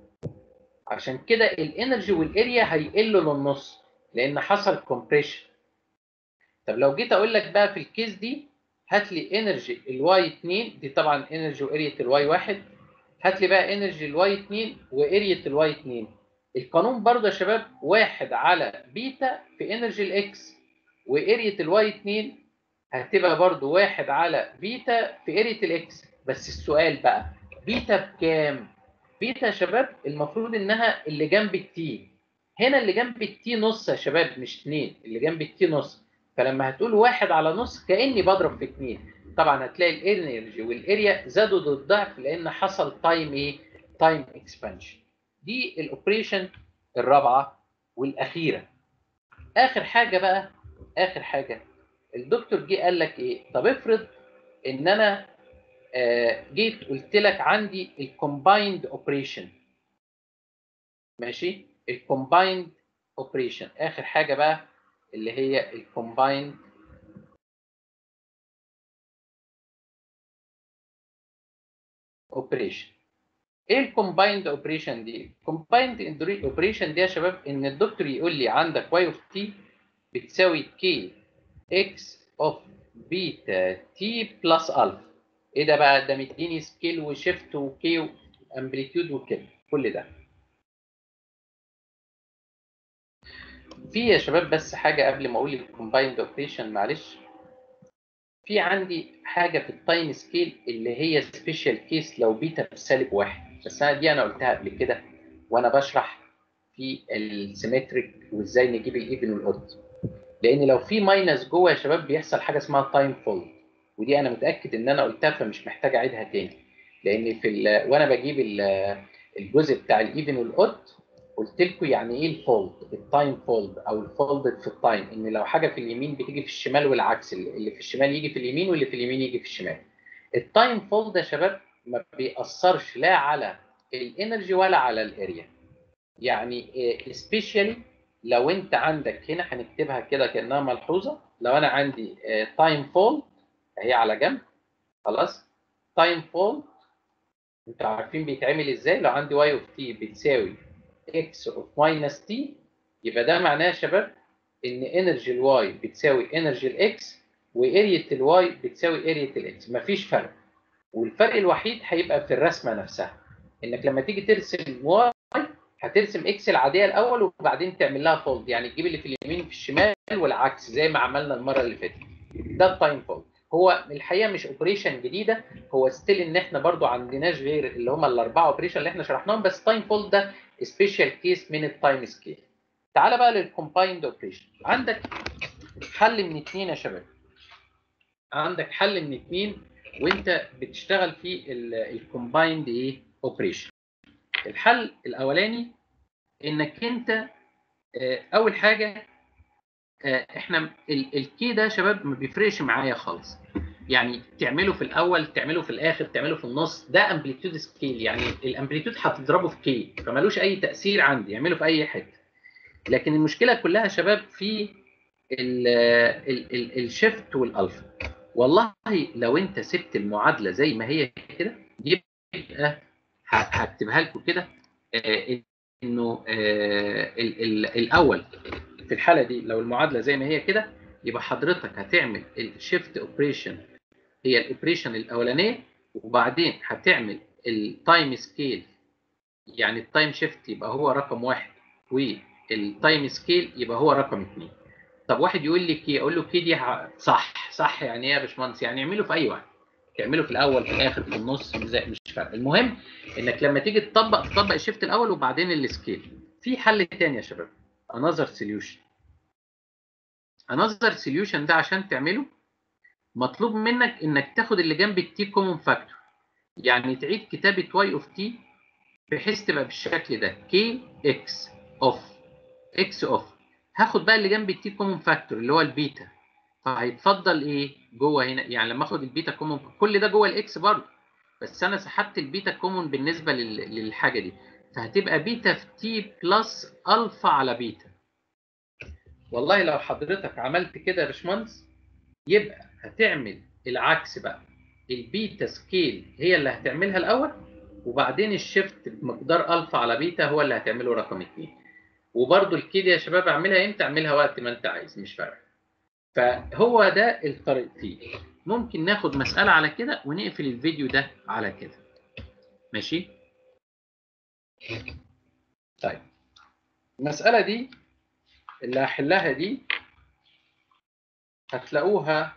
عشان كده الانرجي والاريا هيقلوا للنص لان حصل كومبريشن طب لو جيت اقول لك بقى في الكيس دي هات لي انرجي الواي 2 دي طبعا انرجي واريا الواي 1 هات لي بقى انرجي الواي 2 واريا الواي 2 القانون برضه يا شباب واحد على بيتا في انرجي الاكس واريا الواي 2 هتبقى برضو واحد على بيتا في اريا الاكس بس السؤال بقى بيتا بكام؟ بيتا يا شباب المفروض انها اللي جنب التي هنا اللي جنب التي نص يا شباب مش اتنين اللي جنب التي نص فلما هتقول واحد على نص كاني بضرب في اتنين طبعا هتلاقي الانرجي والاريا زادوا للضعف لان حصل تايم ايه؟ تايم اكسبانشن دي الاوبريشن الرابعه والاخيره اخر حاجه بقى اخر حاجه الدكتور جه قال لك ايه طب افرض ان انا آه جيت قلت لك عندي الكومبايند اوبريشن ماشي الكومبايند اوبريشن اخر حاجه بقى اللي هي الكومبايند اوبريشن ايه الكومبايند اوبريشن دي الكومبايند اوبريشن دي يا شباب ان الدكتور يقول لي عندك واي اوف تي بتساوي كي اكس اوف بيتا تي بلس الفا ايه ده بقى ده مديني سكيل وشيفت وكي وامبليتيود وكده كل ده في يا شباب بس حاجه قبل ما اقول الكومبايند اوبريشن معلش في عندي حاجه في التايم سكيل اللي هي سبيشال كيس لو بيتا بسالب واحد بس انا دي انا قلتها قبل كده وانا بشرح في السيمتريك وازاي نجيب الايفن والاود لان لو في ماينس جوه يا شباب بيحصل حاجه اسمها تايم فولد ودي انا متاكد ان انا قلتها فمش محتاج اعيدها تاني لان في وانا بجيب الجزء بتاع الايفن والاود قلت لكم يعني ايه الفولد التايم فولد او الفولد في التايم ان لو حاجه في اليمين بتيجي في الشمال والعكس اللي في الشمال يجي في اليمين واللي في اليمين يجي في الشمال التايم فولد يا شباب ما بيأثرش لا على الانرجي ولا على الاريا يعني سبيشالي لو انت عندك هنا هنكتبها كده كانها ملحوظه لو انا عندي تايم فولد اهي على جنب خلاص تايم فولد انتوا عارفين بيتعمل ازاي لو عندي واي اوف تي بتساوي اكس اوف ماينس تي يبقى ده معناه يا شباب ان انرجي الواي بتساوي انرجي الاكس واريا الواي بتساوي اريا الاكس مفيش فرق والفرق الوحيد هيبقى في الرسمه نفسها انك لما تيجي ترسم واي هترسم اكس العاديه الاول وبعدين تعمل لها فولد يعني تجيب اللي في اليمين في الشمال والعكس زي ما عملنا المره اللي فاتت ده التايم فولد هو الحقيقه مش اوبريشن جديده هو ستيل ان احنا برضو عندناش غير اللي هم الاربعه اوبريشن اللي احنا شرحناهم بس تايم فولد ده سبيشال كيس من التايم سكيل تعال بقى للكومبايند اوبريشن عندك حل من اتنين يا شباب عندك حل من اتنين وانت بتشتغل في الكومبايند ايه اوبريشن الحل الاولاني انك انت اول حاجه احنا الكي ده يا شباب ما بيفرقش معايا خالص يعني تعمله في الاول تعمله في الاخر تعمله في النص ده امبليتيود سكيل يعني الامبليتيود هتضربه في كي فمالوش اي تاثير عندي اعمله في اي حته لكن المشكله كلها يا شباب في الشيفت والالفا والله لو انت سبت المعادله زي ما هي كده يبقى هكتبها لكم كده انه الاول في الحاله دي لو المعادله زي ما هي كده يبقى حضرتك هتعمل الشيفت اوبريشن هي الاوبريشن الاولانيه وبعدين هتعمل التايم سكيل يعني التايم شيفت يبقى هو رقم واحد والتايم سكيل يبقى هو رقم اثنين طب واحد يقول لي كي اقول له كي دي صح صح يعني ايه يا باشمهندس يعني اعمله في اي وقت تعمله في الاول في الاخر في النص مش فارق المهم انك لما تيجي تطبق تطبق الشيفت الاول وبعدين السكيل في حل تاني يا شباب another solution another solution ده عشان تعمله مطلوب منك انك تاخد اللي جنب التي كومون فاكتور يعني تعيد كتابه واي اوف تي بحيث تبقى بالشكل ده كي اكس اوف اكس اوف هاخد بقى اللي جنب التي كومون فاكتور اللي هو البيتا فهيتفضل ايه جوه هنا يعني لما اخد البيتا كومون كل ده جوه الاكس برضه بس انا سحبت البيتا كومون بالنسبه للحاجه دي فهتبقى بيتا في تي بلس الفا على بيتا والله لو حضرتك عملت كده يا باشمهندس يبقى هتعمل العكس بقى البيتا سكيل هي اللي هتعملها الاول وبعدين الشيفت بمقدار الفا على بيتا هو اللي هتعمله رقم 2 وبرده الكيد يا شباب اعملها امتى اعملها وقت ما انت عايز مش فارق فهو ده الطريقتين ممكن ناخد مساله على كده ونقفل الفيديو ده على كده ماشي طيب المساله دي اللي هحلها دي هتلاقوها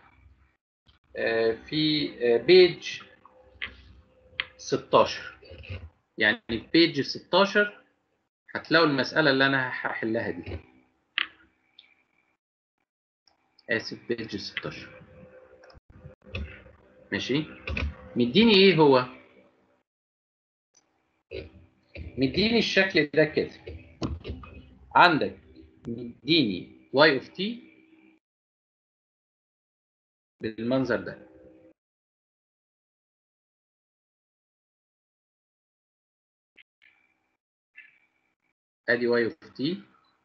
في بيج 16 يعني في بيج 16 هتلاقوا المسألة اللي أنا هحلها دي آسف بيج 16 ماشي مديني إيه هو؟ مديني الشكل ده كده عندك مديني y of t بالمنظر ده ادي y of t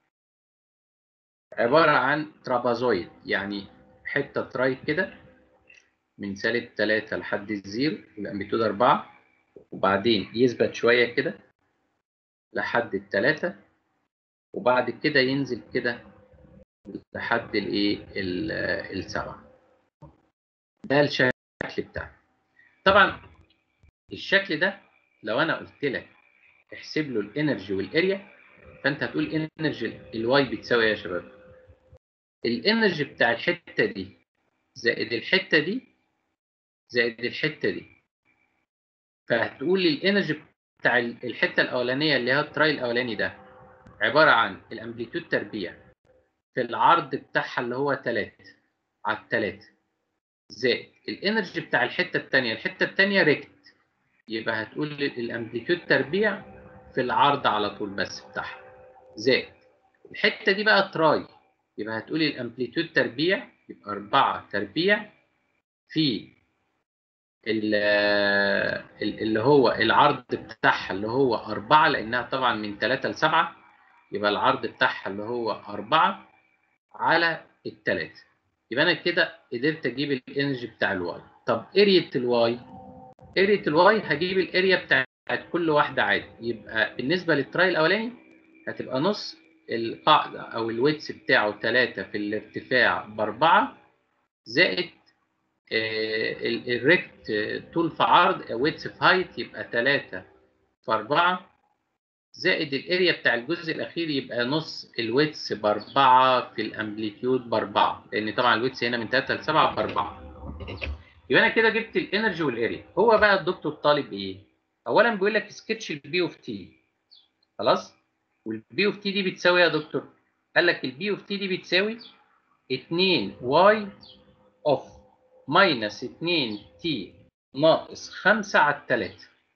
عبارة عن ترابازويد يعني حتة تراي كده من سالب 3 لحد الزيرو الامبليتود 4 وبعدين يثبت شوية كده لحد التلاتة وبعد كده ينزل كده لحد الايه السبعة ده الشكل بتاعه طبعا الشكل ده لو انا قلت لك احسب له الانرجي والاريا فانت هتقول انرجي الواي بتساوي ايه يا شباب الانرجي بتاع الحته دي زائد الحته دي زائد الحته دي فهتقول لي الانرجي بتاع الحته الاولانيه اللي هي التراي الاولاني ده عباره عن الامبليتيود تربيع في العرض بتاعها اللي هو 3 على 3 زائد الانرجي بتاع الحته الثانيه الحته الثانيه ريكت يبقى هتقول الامبليتيود تربيع في العرض على طول بس بتاعها زائد الحته دي بقى تراي يبقى هتقولي الامبليتيود تربيع يبقى 4 تربيع في اللي هو العرض بتاعها اللي هو 4 لانها طبعا من 3 ل 7 يبقى العرض بتاعها اللي هو 4 على الثلاثة يبقى انا كده قدرت اجيب الانرجي بتاع الواي طب اريا الواي اريا الواي هجيب الاريا بتاعت كل واحده عادي يبقى بالنسبه للتراي الاولاني هتبقى نص القاعده او الويتس بتاعه 3 في الارتفاع باربعه زائد الريكت طول في عرض ويتس في هايت يبقى 3 في 4 زائد الاريا بتاع الجزء الاخير يبقى نص الويتس باربعه في الامبليتيود باربعه لان طبعا الويتس هنا من 3 ل 7 باربعه يبقى انا كده جبت الانرجي والاريا هو بقى الدكتور طالب ايه؟ اولا بيقول لك سكتش البي اوف تي خلاص؟ والبي اوف تي دي بتساوي يا دكتور؟ قال لك البي اوف تي دي بتساوي 2 واي اوف ماينس 2 تي ناقص 5 على 3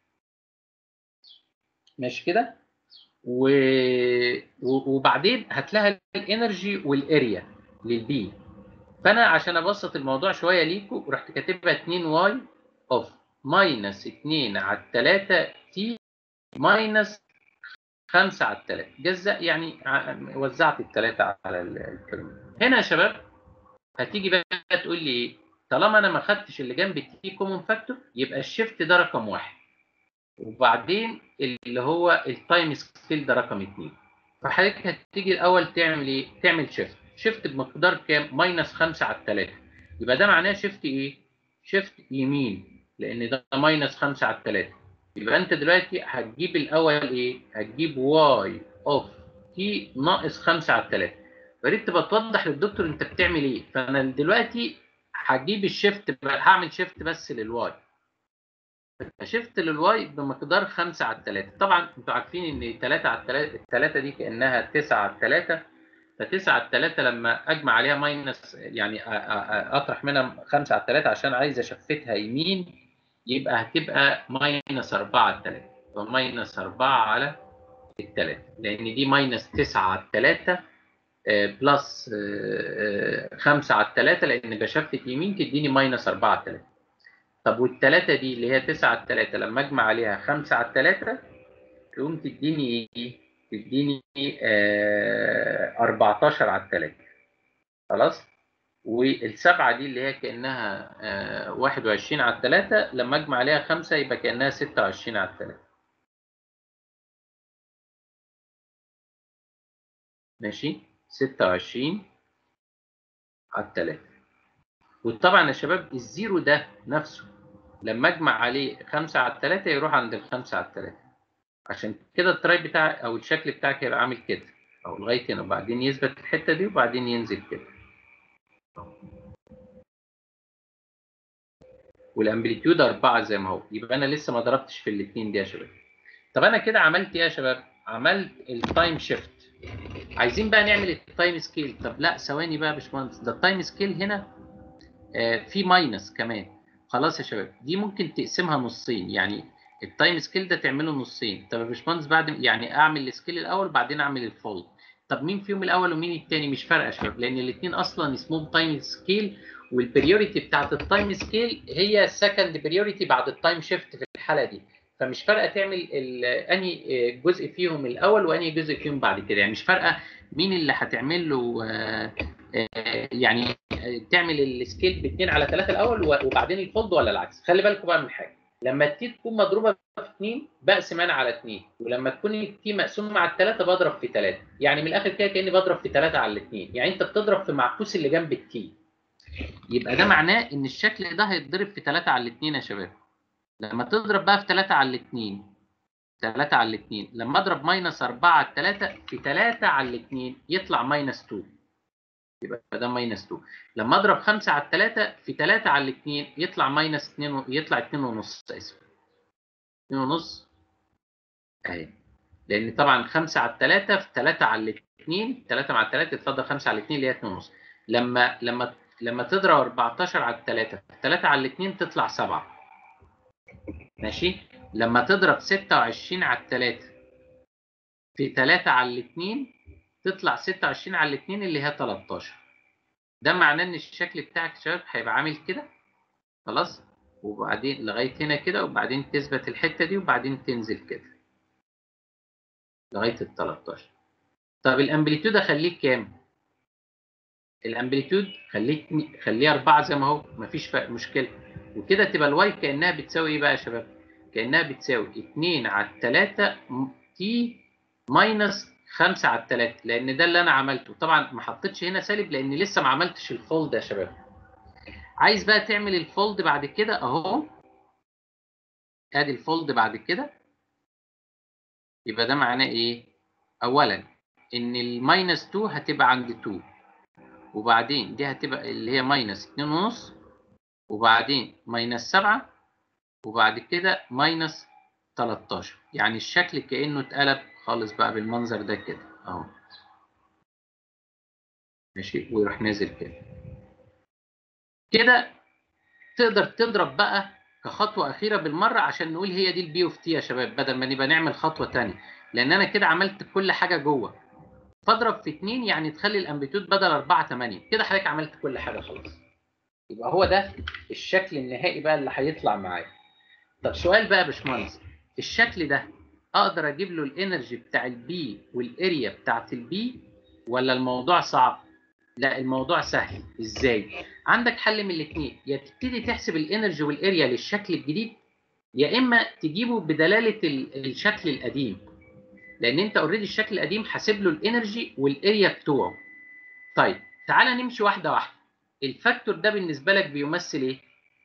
ماشي كده؟ و... وبعدين هتلاقي الانرجي والاريا للبي فانا عشان ابسط الموضوع شويه ليكم رحت كاتبها 2 واي اوف ماينس 2 على 3 تي ماينس 5 على 3 جزأ يعني وزعت الثلاثه على الكلمه هنا يا شباب هتيجي بقى تقول لي ايه طالما انا ما خدتش اللي جنب التي كومون فاكتور يبقى الشيفت ده رقم واحد وبعدين اللي هو التايم سكيل ده رقم 2 فحضرتك هتيجي الاول تعمل ايه؟ تعمل شيفت شيفت بمقدار كام؟ ماينس 5 على 3 يبقى ده معناه شيفت ايه؟ شيفت يمين لان ده ماينس 5 على 3 يبقى انت دلوقتي هتجيب الاول ايه؟ هتجيب واي اوف تي ناقص 5 على 3 فريد تبقى توضح للدكتور انت بتعمل ايه فانا دلوقتي هجيب الشيفت هعمل شيفت بس للواي شيفت للواي بمقدار 5 على 3 طبعا انتوا عارفين ان 3 على 3 الثلاثه دي كانها 9 على 3 ف9 على 3 لما اجمع عليها ماينس يعني اطرح منها 5 على 3 عشان عايز اشفتها يمين يبقى هتبقى ماينس 4 على 3 فماينس 4 على الثلاثة لان دي ماينس 9 على 3 بلس 5 على 3 لان بشفت يمين تديني ماينس 4 على 3 طب والثلاثة دي اللي هي 9 على 3 لما اجمع عليها 5 على 3 تقوم تديني ايه؟ تديني آه 14 على 3 خلاص؟ والسبعة دي اللي هي كأنها آه 21 على 3 لما اجمع عليها 5 يبقى كأنها 26 على 3 ماشي 26 على 3 وطبعا يا شباب الزيرو ده نفسه لما اجمع عليه 5 على 3 يروح عند ال 5 على 3 عشان كده التراي بتاع او الشكل بتاعك هيبقى عامل كده او لغايه هنا وبعدين يثبت الحته دي وبعدين ينزل كده والامبليتيود 4 زي ما هو يبقى انا لسه ما ضربتش في الاثنين دي يا شباب طب انا كده عملت ايه يا شباب عملت التايم شيفت عايزين بقى نعمل التايم سكيل طب لا ثواني بقى يا باشمهندس ده التايم سكيل هنا آه في ماينس كمان خلاص يا شباب دي ممكن تقسمها نصين يعني التايم سكيل ده تعمله نصين طب يا باشمهندس بعد يعني اعمل السكيل الاول بعدين اعمل الفولد طب مين فيهم الاول ومين الثاني مش فارقه يا شباب لان الاثنين اصلا اسمهم تايم سكيل والبريوريتي بتاعت التايم سكيل هي السكند بريوريتي بعد التايم شيفت في الحاله دي فمش فارقه تعمل انهي جزء فيهم الاول وانهي جزء فيهم بعد كده يعني مش فارقه مين اللي هتعمل له يعني تعمل السكيل باثنين على ثلاثه الاول وبعدين الفولد ولا العكس خلي بالكم بقى من حاجه لما التي تكون مضروبه في 2 بقسم انا على 2 ولما تكون التي مقسومه على الثلاثه بضرب في 3 يعني من الاخر كده كاني بضرب في 3 على الاثنين يعني انت بتضرب في معكوس اللي جنب التي يبقى ده معناه ان الشكل ده هيتضرب في 3 على الاثنين يا شباب لما تضرب بقى في 3 على الاثنين 3 على الاثنين لما اضرب ماينس 4 على 3 في 3 على الاثنين يطلع ماينس 2 يبقى ده ماينس 2 لما اضرب 5 على 3 في 3 على الاثنين يطلع ماينس 2 و... يطلع 2 ونص اسف 2 ونص اهي لان طبعا 5 على 3 في 3 على الاثنين 3 مع 3 يتفضل 5 على الاثنين اللي هي 2 ونص لما لما لما تضرب 14 على 3 في 3 على الاثنين تطلع 7 ماشي لما تضرب 26 على 3 في 3 على الاثنين تطلع 26 على الاثنين اللي هي 13 ده معناه ان الشكل بتاعك يا شباب هيبقى عامل كده خلاص وبعدين لغايه هنا كده وبعدين تثبت الحته دي وبعدين تنزل كده لغايه ال 13 طب الامبليتيود اخليه كام؟ الامبليتيود خليك خليه 4 زي ما هو مفيش مشكله وكده تبقى الواي كانها بتساوي ايه بقى يا شباب؟ كانها بتساوي 2 على 3 تي ماينس 5 على 3 لان ده اللي انا عملته طبعا ما حطيتش هنا سالب لان لسه ما عملتش الفولد يا شباب عايز بقى تعمل الفولد بعد كده اهو ادي الفولد بعد كده يبقى ده معناه ايه اولا ان الماينس 2 هتبقى عند 2 وبعدين دي هتبقى اللي هي ماينس 2 ونص وبعدين ماينس 7 وبعد كده ماينس 13 يعني الشكل كانه اتقلب خالص بقى بالمنظر ده كده اهو ماشي ويروح نازل كده كده تقدر تضرب بقى كخطوه اخيره بالمره عشان نقول هي دي البي اوف تي يا شباب بدل ما نبقى نعمل خطوه ثانيه لان انا كده عملت كل حاجه جوه فاضرب في 2 يعني تخلي الامبليتيود بدل 4 8 كده حضرتك عملت كل حاجه خلاص يبقى هو ده الشكل النهائي بقى اللي هيطلع معايا طب سؤال بقى يا باشمهندس الشكل ده اقدر اجيب له الانرجي بتاع البي والاريا بتاعت البي ولا الموضوع صعب لا الموضوع سهل ازاي عندك حل من الاثنين يا تبتدي تحسب الانرجي والاريا للشكل الجديد يا اما تجيبه بدلاله الشكل القديم لان انت اوريدي الشكل القديم حاسب له الانرجي والاريا بتوعه طيب تعالى نمشي واحده واحده الفاكتور ده بالنسبه لك بيمثل ايه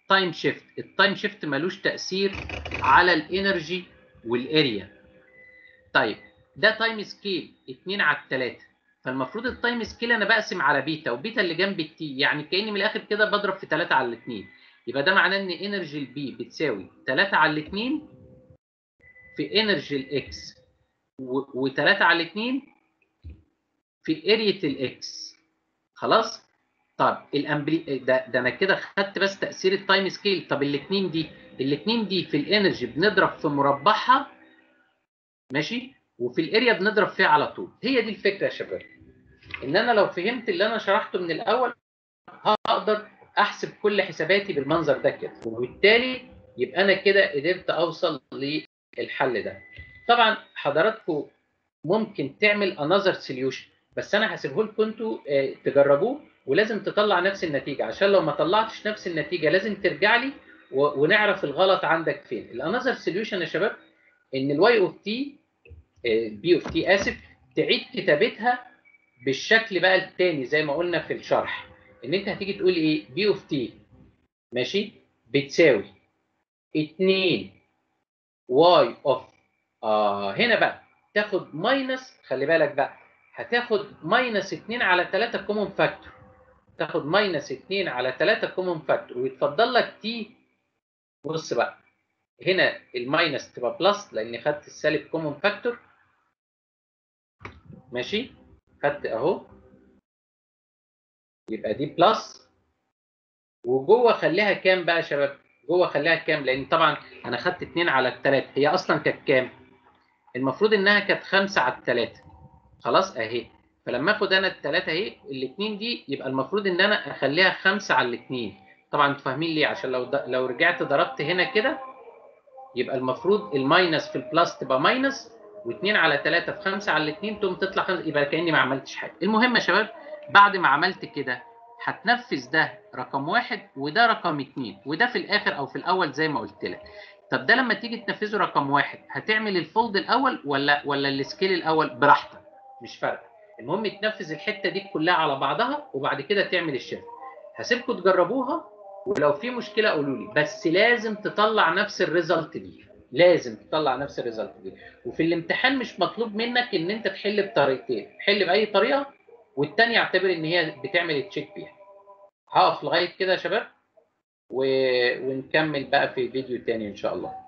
تايم شيفت التايم شيفت ملوش تاثير على الانرجي والاريا طيب ده تايم سكيل 2 على 3 فالمفروض التايم سكيل انا بقسم على بيتا وبيتا اللي جنب التي يعني كاني من الاخر كده بضرب في 3 على 2 يبقى ده معناه ان انرجي البي بتساوي 3 على 2 في انرجي الاكس و3 على 2 في اريا الاكس خلاص طب الامبلي ده, ده انا كده خدت بس تاثير التايم سكيل طب الاثنين دي الاثنين دي في الانرجي بنضرب في مربعها ماشي وفي الاريا بنضرب فيها على طول هي دي الفكره يا شباب ان انا لو فهمت اللي انا شرحته من الاول هقدر احسب كل حساباتي بالمنظر ده كده وبالتالي يبقى انا كده قدرت اوصل للحل ده طبعا حضراتكم ممكن تعمل انذر سوليوشن بس انا هسيبه لكم انتوا تجربوه ولازم تطلع نفس النتيجه عشان لو ما طلعتش نفس النتيجه لازم ترجع لي ونعرف الغلط عندك فين الانذر سوليوشن يا شباب ان الواي اوف تي بي اوف تي اسف تعيد كتابتها بالشكل بقى الثاني زي ما قلنا في الشرح ان انت هتيجي تقول ايه بي اوف تي ماشي بتساوي 2 واي اوف اه هنا بقى تاخد ماينس خلي بالك بقى هتاخد ماينس 2 على 3 كومون فاكتور تاخد ماينس 2 على 3 كومون فاكتور ويتفضل لك تي بص بقى هنا الماينس تبقى بلس لان خدت السالب كومون فاكتور ماشي خدت اهو يبقى دي بلس وجوه خليها كام بقى يا شباب جوه خليها كام لان طبعا انا خدت 2 على 3 هي اصلا كانت كام المفروض انها كانت 5 على 3 خلاص اهي فلما اخد انا الثلاثه اهي الاثنين دي يبقى المفروض ان انا اخليها 5 على الاثنين طبعا انتوا فاهمين ليه عشان لو لو رجعت ضربت هنا كده يبقى المفروض الماينس في البلس تبقى ماينس و2 على 3 في 5 على الاثنين تقوم تطلع خمسة يبقى كاني ما عملتش حاجه المهم يا شباب بعد ما عملت كده هتنفذ ده رقم واحد وده رقم اثنين وده في الاخر او في الاول زي ما قلت لك طب ده لما تيجي تنفذه رقم واحد هتعمل الفولد الاول ولا ولا السكيل الاول براحتك مش فارقه المهم تنفذ الحته دي كلها على بعضها وبعد كده تعمل الشيفت هسيبكم تجربوها ولو في مشكله قولوا لي بس لازم تطلع نفس الريزلت دي لازم تطلع نفس الريزلت دي وفي الامتحان مش مطلوب منك ان انت تحل بطريقتين حل باي طريقه والتانية اعتبر ان هي بتعمل تشيك بيها هقف لغايه كده يا شباب و... ونكمل بقى في فيديو تاني ان شاء الله